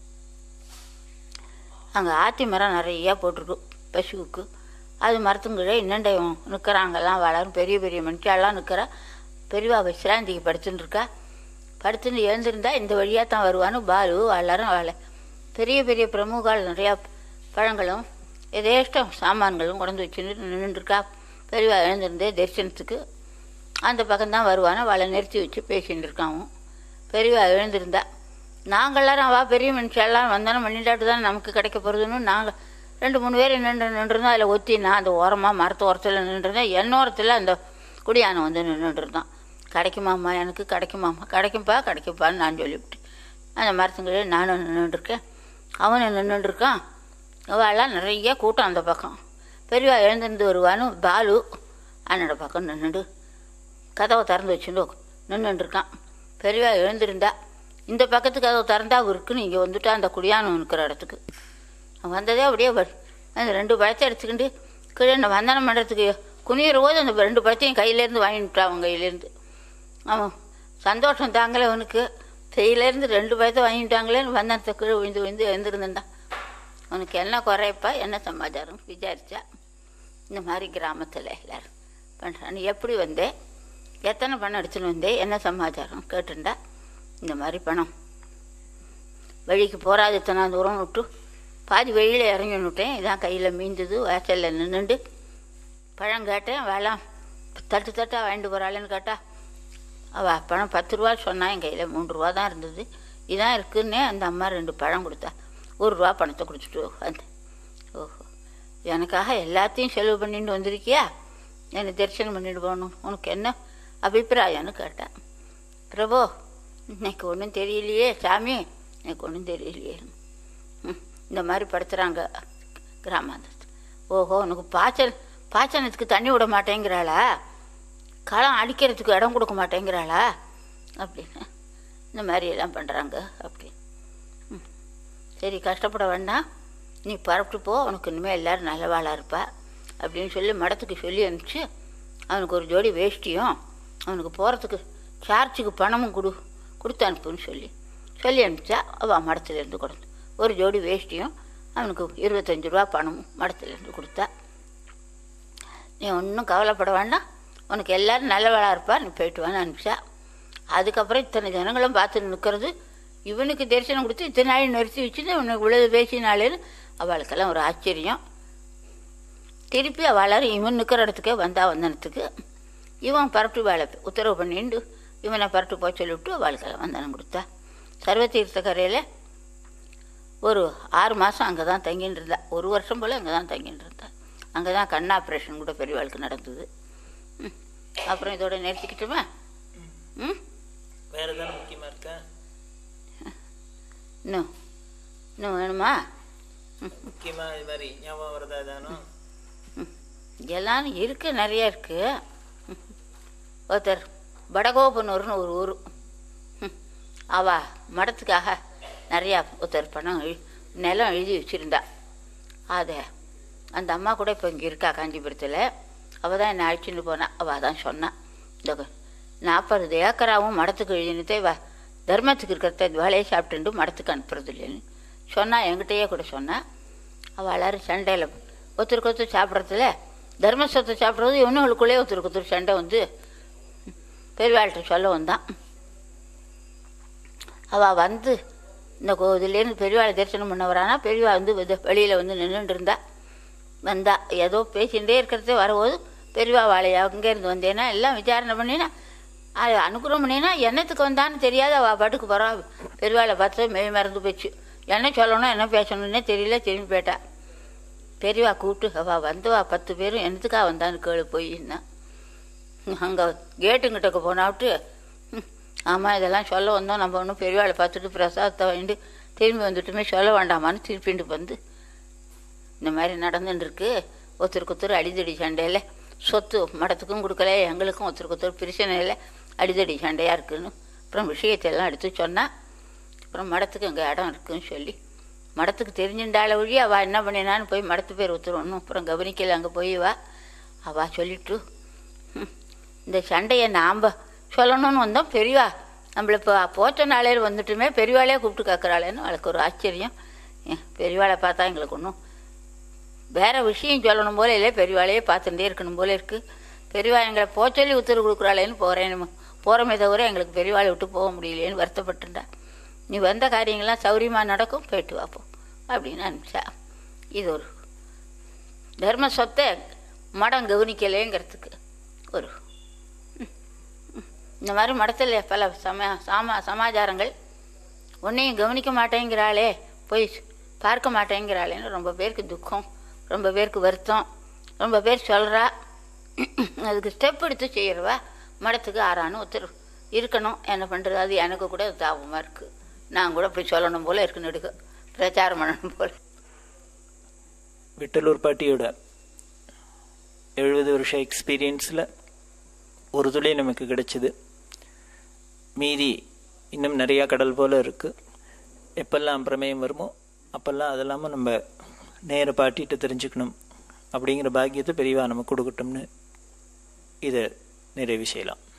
அங்கே ஆத்தி மரம் நிறையா போட்டிருக்கு பசுவுக்கு அது மரத்துங்கீழே இன்னண்டையும் நிற்கிறாங்கெல்லாம் வளரும் பெரிய பெரிய மனுஷாலாம் நிற்கிறா பெரியவா விசிராந்திக்கு படுத்துன்னு இருக்கா படுத்துன்னு எழுந்திருந்தா இந்த வழியாக தான் வருவான்னு பாலு எல்லாரும் வாழ பெரிய பெரிய பிரமுகால் நிறையா பழங்களும் எதேஷ்டம் சாமான்களும் கொண்டு வச்சுன்னு நின்றுருக்கா பெரியவா எழுந்திருந்தே தரிசனத்துக்கு அந்த பக்கம்தான் வருவான்னு அவளை நிறுத்தி வச்சு பேசின்னு இருக்கான் அவன். பெரியவா எழுந்திருந்தா நாங்கள் எல்லாரும் அவள் பெரிய மனுஷெல்லாம் வந்தானே பண்ணிட்டாட்டு தான் நமக்கு கிடைக்க போகிறதுன்னு நாங்கள் ரெண்டு மூணு பேர் நின்று நின்றுருந்தோம் அதில் ஒத்தி நான் அந்த ஓரமாக மரத்து ஓரத்தில் நின்றுருந்தேன் என்னோரத்தில் அந்த குடியானை வந்து நின்றுட்டு இருந்தான் கிடைக்குமாம்மா எனக்கு கிடைக்குமாம்மா கிடைக்கும்பா கிடைக்கும்ப்பான்னு நான் சொல்லிவிட்டேன் அந்த மரத்துங்களே நானும் நின்றுருக்கேன் அவனும் நின்றுருக்கான் அவெல்லாம் நிறைய கூட்டம் அந்த பக்கம் பெரியவா எழுந்திருந்து வருவான்னு பாலு அண்ணோட பக்கம் நின்றுட்டு கதவை திறந்து வச்சுட்டு நின்றுட்டுருக்கான் பெரியவா எழுந்திருந்தா இந்த பக்கத்து கதவை திறந்தா இருக்குன்னு இங்கே வந்துட்டா அந்த குடியானம் இருக்கிற இடத்துக்கு அவன் வந்ததே அப்படியே வ- அந்த ரெண்டு பழத்தை எடுத்துக்கிட்டு கீழே இந்த வந்தனம் பண்ணுறதுக்கு குனியிற போது அந்த ரெண்டு பழத்தையும் கையிலேருந்து வாங்கிட்டான் அவன் கையிலேருந்து அவன் சந்தோஷம் தாங்களே அவனுக்கு கையிலேருந்து ரெண்டு பழத்தை வாங்கிட்டாங்களேன்னு வந்தனத்தை கீழே விழுந்து விழுந்து எழுந்திருந்தான் உனக்கு என்ன குறையப்பா என்ன சமாச்சாரம் விசாரிச்சா இந்த மாதிரி கிராமத்தில் எல்லாரும் பண்ணுறான் நீ எப்படி வந்தேன் எத்தனை பணம் எடுத்துன்னு வந்தேன் என்ன சமாச்சாரம் கேட்டுண்டா இந்த மாதிரி பணம் வழிக்கு போராது இத்தனை தூரம் விட்டு பாதி வழியில் இறங்கி விட்டேன் இதான் கையில் மீந்தது வாசலில் நின்றுண்டு பழம் கேட்டேன் வேளாம் தட்டு தட்டாக வாங்கிட்டு போகிறாளேன்னு கேட்டா அவள் பணம் பத்து ரூபா சொன்னா என் கையில் மூணு ரூபா தான் இருந்தது இதான் இருக்குன்னே அந்த அம்மா ரெண்டு பழம் கொடுத்தா ஒரு ரூபா பணத்தை கொடுத்துட்டு வந்தேன் ஓஹோ எனக்காக எல்லாத்தையும் செலவு பண்ணிட்டு வந்திருக்கியா என்னை தரிசனம் பண்ணிட்டு போகணும் உனக்கு என்ன அபிப்பிராயம்னு கேட்டேன் பிரபு எனக்கு ஒன்றும் தெரியலையே சாமி எனக்கு ஒன்றும் தெரியலையே ம், இந்த மாதிரி படுத்துகிறாங்க கிராமாந்தத்து ஓஹோ உனக்கு பாய்ச்சல் பாய்ச்சனத்துக்கு தண்ணி விட மாட்டேங்கிறாளா களம் அடிக்கிறதுக்கு இடம் கொடுக்க மாட்டேங்கிறாளா அப்படின்னு இந்த மாதிரி எல்லாம் பண்ணுறாங்க அப்படின்னு ம். சரி கஷ்டப்பட வேண்டாம் நீ பரப்பிட்டு போ உனக்கு இனிமேல் எல்லோரும் நல்லவாளாக இருப்பா அப்படின்னு சொல்லி மடத்துக்கு சொல்லி அனுப்பிச்சு அவனுக்கு ஒரு ஜோடி வேஷ்டியும் அவனுக்கு போகிறதுக்கு சார்ஜுக்கு பணமும் கொடு கொடுத்து அனுப்புன்னு சொல்லி சொல்லி அனுப்பிச்சா அவள் மடத்துலேருந்து கொடுத்து ஒரு ஜோடி வேஷ்டியும் அவனுக்கு இருபத்தஞ்சு ரூபா பணமும் மடத்துலேருந்து கொடுத்தா நீ ஒன்றும் கவலைப்பட வேண்டாம் உனக்கு எல்லாரும் நல்லவளாக இருப்பா நீ போயிட்டு வான்னு அனுப்பிச்சா அதுக்கப்புறம் இத்தனை ஜனங்களும் பார்த்து நிற்கிறது இவனுக்கு தரிசனம் கொடுத்து இத்தனை நாள் நிறுத்தி வச்சுட்டு இவனுக்கு உள்ளது பேசினாலேன்னு அவளுக்கெல்லாம் ஒரு ஆச்சரியம் திருப்பி அவளாரும் இவன் நிற்கிற இடத்துக்கே வந்தா வந்தனத்துக்கு இவன் பரட்டு வேலை உத்தரவு பண்ணிண்டு இவனை பரட்டு போக சொல்லிவிட்டு அவளுக்கெல்லாம் வந்தனம் கொடுத்தா சர்வதீர்த்த கரையில் ஒரு ஆறு மாதம் அங்கே தான் தங்கின்னு இருந்தா ஒரு வருஷம் போல் அங்கே தான் தங்கின்னு இருந்தா அங்கே தான் கண் ஆப்ரேஷன் கூட பெரியவாளுக்கு நடந்தது ம். அப்புறம் இதோட நிறுத்திக்கிட்டுமா ம் வேற ஏதாவது முக்கியமா இருக்கா இன்னும் இன்னும் வேணுமா முக்கியமா இது மாதிரி ஞாபகம் வருதா ஏதானும் எல்லாம் இருக்கு நிறைய இருக்கு ஒருத்தர் வடகோபனூர்னு ஒரு ஊர் அவ மடத்துக்காக நிறையா ஒருத்தர் பணம் எழு- நிலம் எழுதி வச்சுருந்தா அதை அந்த அம்மா கூட இப்போ இங்கே இருக்கா காஞ்சிபுரத்தில் அவள் தான் என்னை அழைச்சிட்டு போனா அவள் தான் சொன்னான் இந்த நாற்பது ஏக்கராவும் மடத்துக்கு எழுதினதே வ தர்மத்துக்கு இருக்கிறத வேலையை சாப்பிட்டுட்டு மடத்துக்கு அனுப்புறது இல்லைன்னு சொன்னா என்கிட்டயே கூட சொன்னா அவள் எல்லாரும் சண்டையில் ஒருத்தருக்கு ஒருத்தர் சாப்பிட்றதுல தர்ம சொத்தை சாப்பிட்றது இவனுங்களுக்குள்ளே ஒருத்தருக்கு ஒருத்தர் சண்டை வந்து பெரியவாள்கிட்ட சொல்ல வந்தான் அவள் வந்து இந்த கோவிலேருந்து பெரியவாளை தரிசனம் பண்ண வரானா பெரியவா வந்து வெளியில் வந்து நின்றுட்டு இருந்தா வந்தா ஏதோ பேசிகிட்டே இருக்கிறதே வரும்போது பெரியவா வாழையா அங்கேருந்து வந்தேன்னா எல்லாம் விசாரணை பண்ணினா அது அனுகிரகம் பண்ணினா என்னத்துக்கு வந்தான்னு தெரியாது அவள் பாட்டுக்கு போகிறா பெரியவாளை பார்த்து மெய் மறந்து போச்சு என்ன சொல்லணும் என்ன பேசணும்னே தெரியல திரும்பி போயிட்டா பெரியவா கூப்பிட்டு அவள் வந்தவா பத்து பேரும் என்னத்துக்காக வந்தான்னு கேளு போயின்னா அங்கே கேட்டுங்கிட்டக்க போனாவிட்டு ஆமாம் இதெல்லாம் சொல்ல வந்தோம் நம்ம ஒன்றும் பெரியவாளை பார்த்துட்டு பிரசாதத்தை வாங்கிட்டு திரும்பி வந்துட்டுமே சொல்ல வேண்டாமான்னு திருப்பிண்டு வந்து இந்த மாதிரி நடந்துன்னு இருக்கு ஒருத்தருக்கு ஒருத்தர் அடிதடி சண்டையில் சொத்து மடத்துக்கும் கொடுக்கல எங்களுக்கும் ஒருத்தருக்கு ஒருத்தர் பிரச்சனையில் அடிதடி சண்டையாக இருக்குன்னு அப்புறம் விஷயத்தை எல்லாம் எடுத்து சொன்னா அப்புறம் மடத்துக்கு அங்கே இடம் இருக்குன்னு சொல்லி மடத்துக்கு தெரிஞ்சுட்டால வழி அவள் என்ன பண்ணினான்னு போய் மடத்து பேர் ஒருத்தர் அப்புறம் கவனிக்கல அங்கே போய் வா அவள் சொல்லிட்டு "ம், இந்த சண்டையை நாம் சொல்லணும்னு வந்தோம் பெரியவா நம்மளை இப்போ போச்ச நாளையில் வந்துட்டுமே பெரியவாளே கூப்பிட்டு கேட்குறாளேன்னு அவளுக்கு ஒரு ஆச்சரியம் ஏன், பெரியவாளை பார்த்தா எங்களுக்கு ஒன்றும் வேற விஷயம் சொல்லணும் போல இல்லை பெரியவாளையே பார்த்துட்டே இருக்கணும் போல இருக்கு பெரியவா எங்களை போக சொல்லி உத்தரவு கொடுக்குறாளேன்னு போகிறேன் போகிறோமே தவிர எங்களுக்கு பெரியவாளை விட்டு போக முடியலையேன்னு வருத்தப்பட்டுண்டா நீ வந்த காரியங்கள்லாம் சௌரியமாக நடக்கும் போயிட்டு வாப்போம் அப்படின்னு அனுப்பிச்சா இது ஒரு தர்ம சொத்தை மடம் கவனிக்கலேங்கிறதுக்கு ஒரு ம், ம். இந்த மாதிரி மடத்தில் பல சம சாமா சமாச்சாரங்கள் உன்னையும் கவனிக்க மாட்டேங்கிறாளே போய் பார்க்க மாட்டேங்கிறாளேன்னு ரொம்ப பேருக்கு துக்கம் ரொம்ப பேருக்கு வருத்தம் ரொம்ப பேர் சொல்கிறா அதுக்கு ஸ்டெப் எடுத்து செய்கிறவா மடத்துக்கு ஆறான்னு ஒருத்தர் இருக்கணும் என்ன பண்ணுறது அது எனக்கு கூட தாபமாக இருக்குது நான் கூட இப்படி சொல்லணும் போல இருக்குன்னு எடுக்க பிரச்சாரம் பண்ணணும் போல விட்டலூர் பாட்டியோட எழுபது வருஷம் எக்ஸ்பீரியன்ஸில் ஒரு துளி நமக்கு கிடைச்சிது மீதி இன்னும் நிறையா கடல் போல் இருக்குது எப்பெல்லாம் பிரமேயம் வருமோ அப்பெல்லாம் அதெல்லாமும் நம்ம நேர பாட்டிட்டு தெரிஞ்சுக்கணும் அப்படிங்கிற பாக்கியத்தை பெரியவா நமக்கு கொடுக்கட்டும்னு இதை நிறைவு செய்யலாம்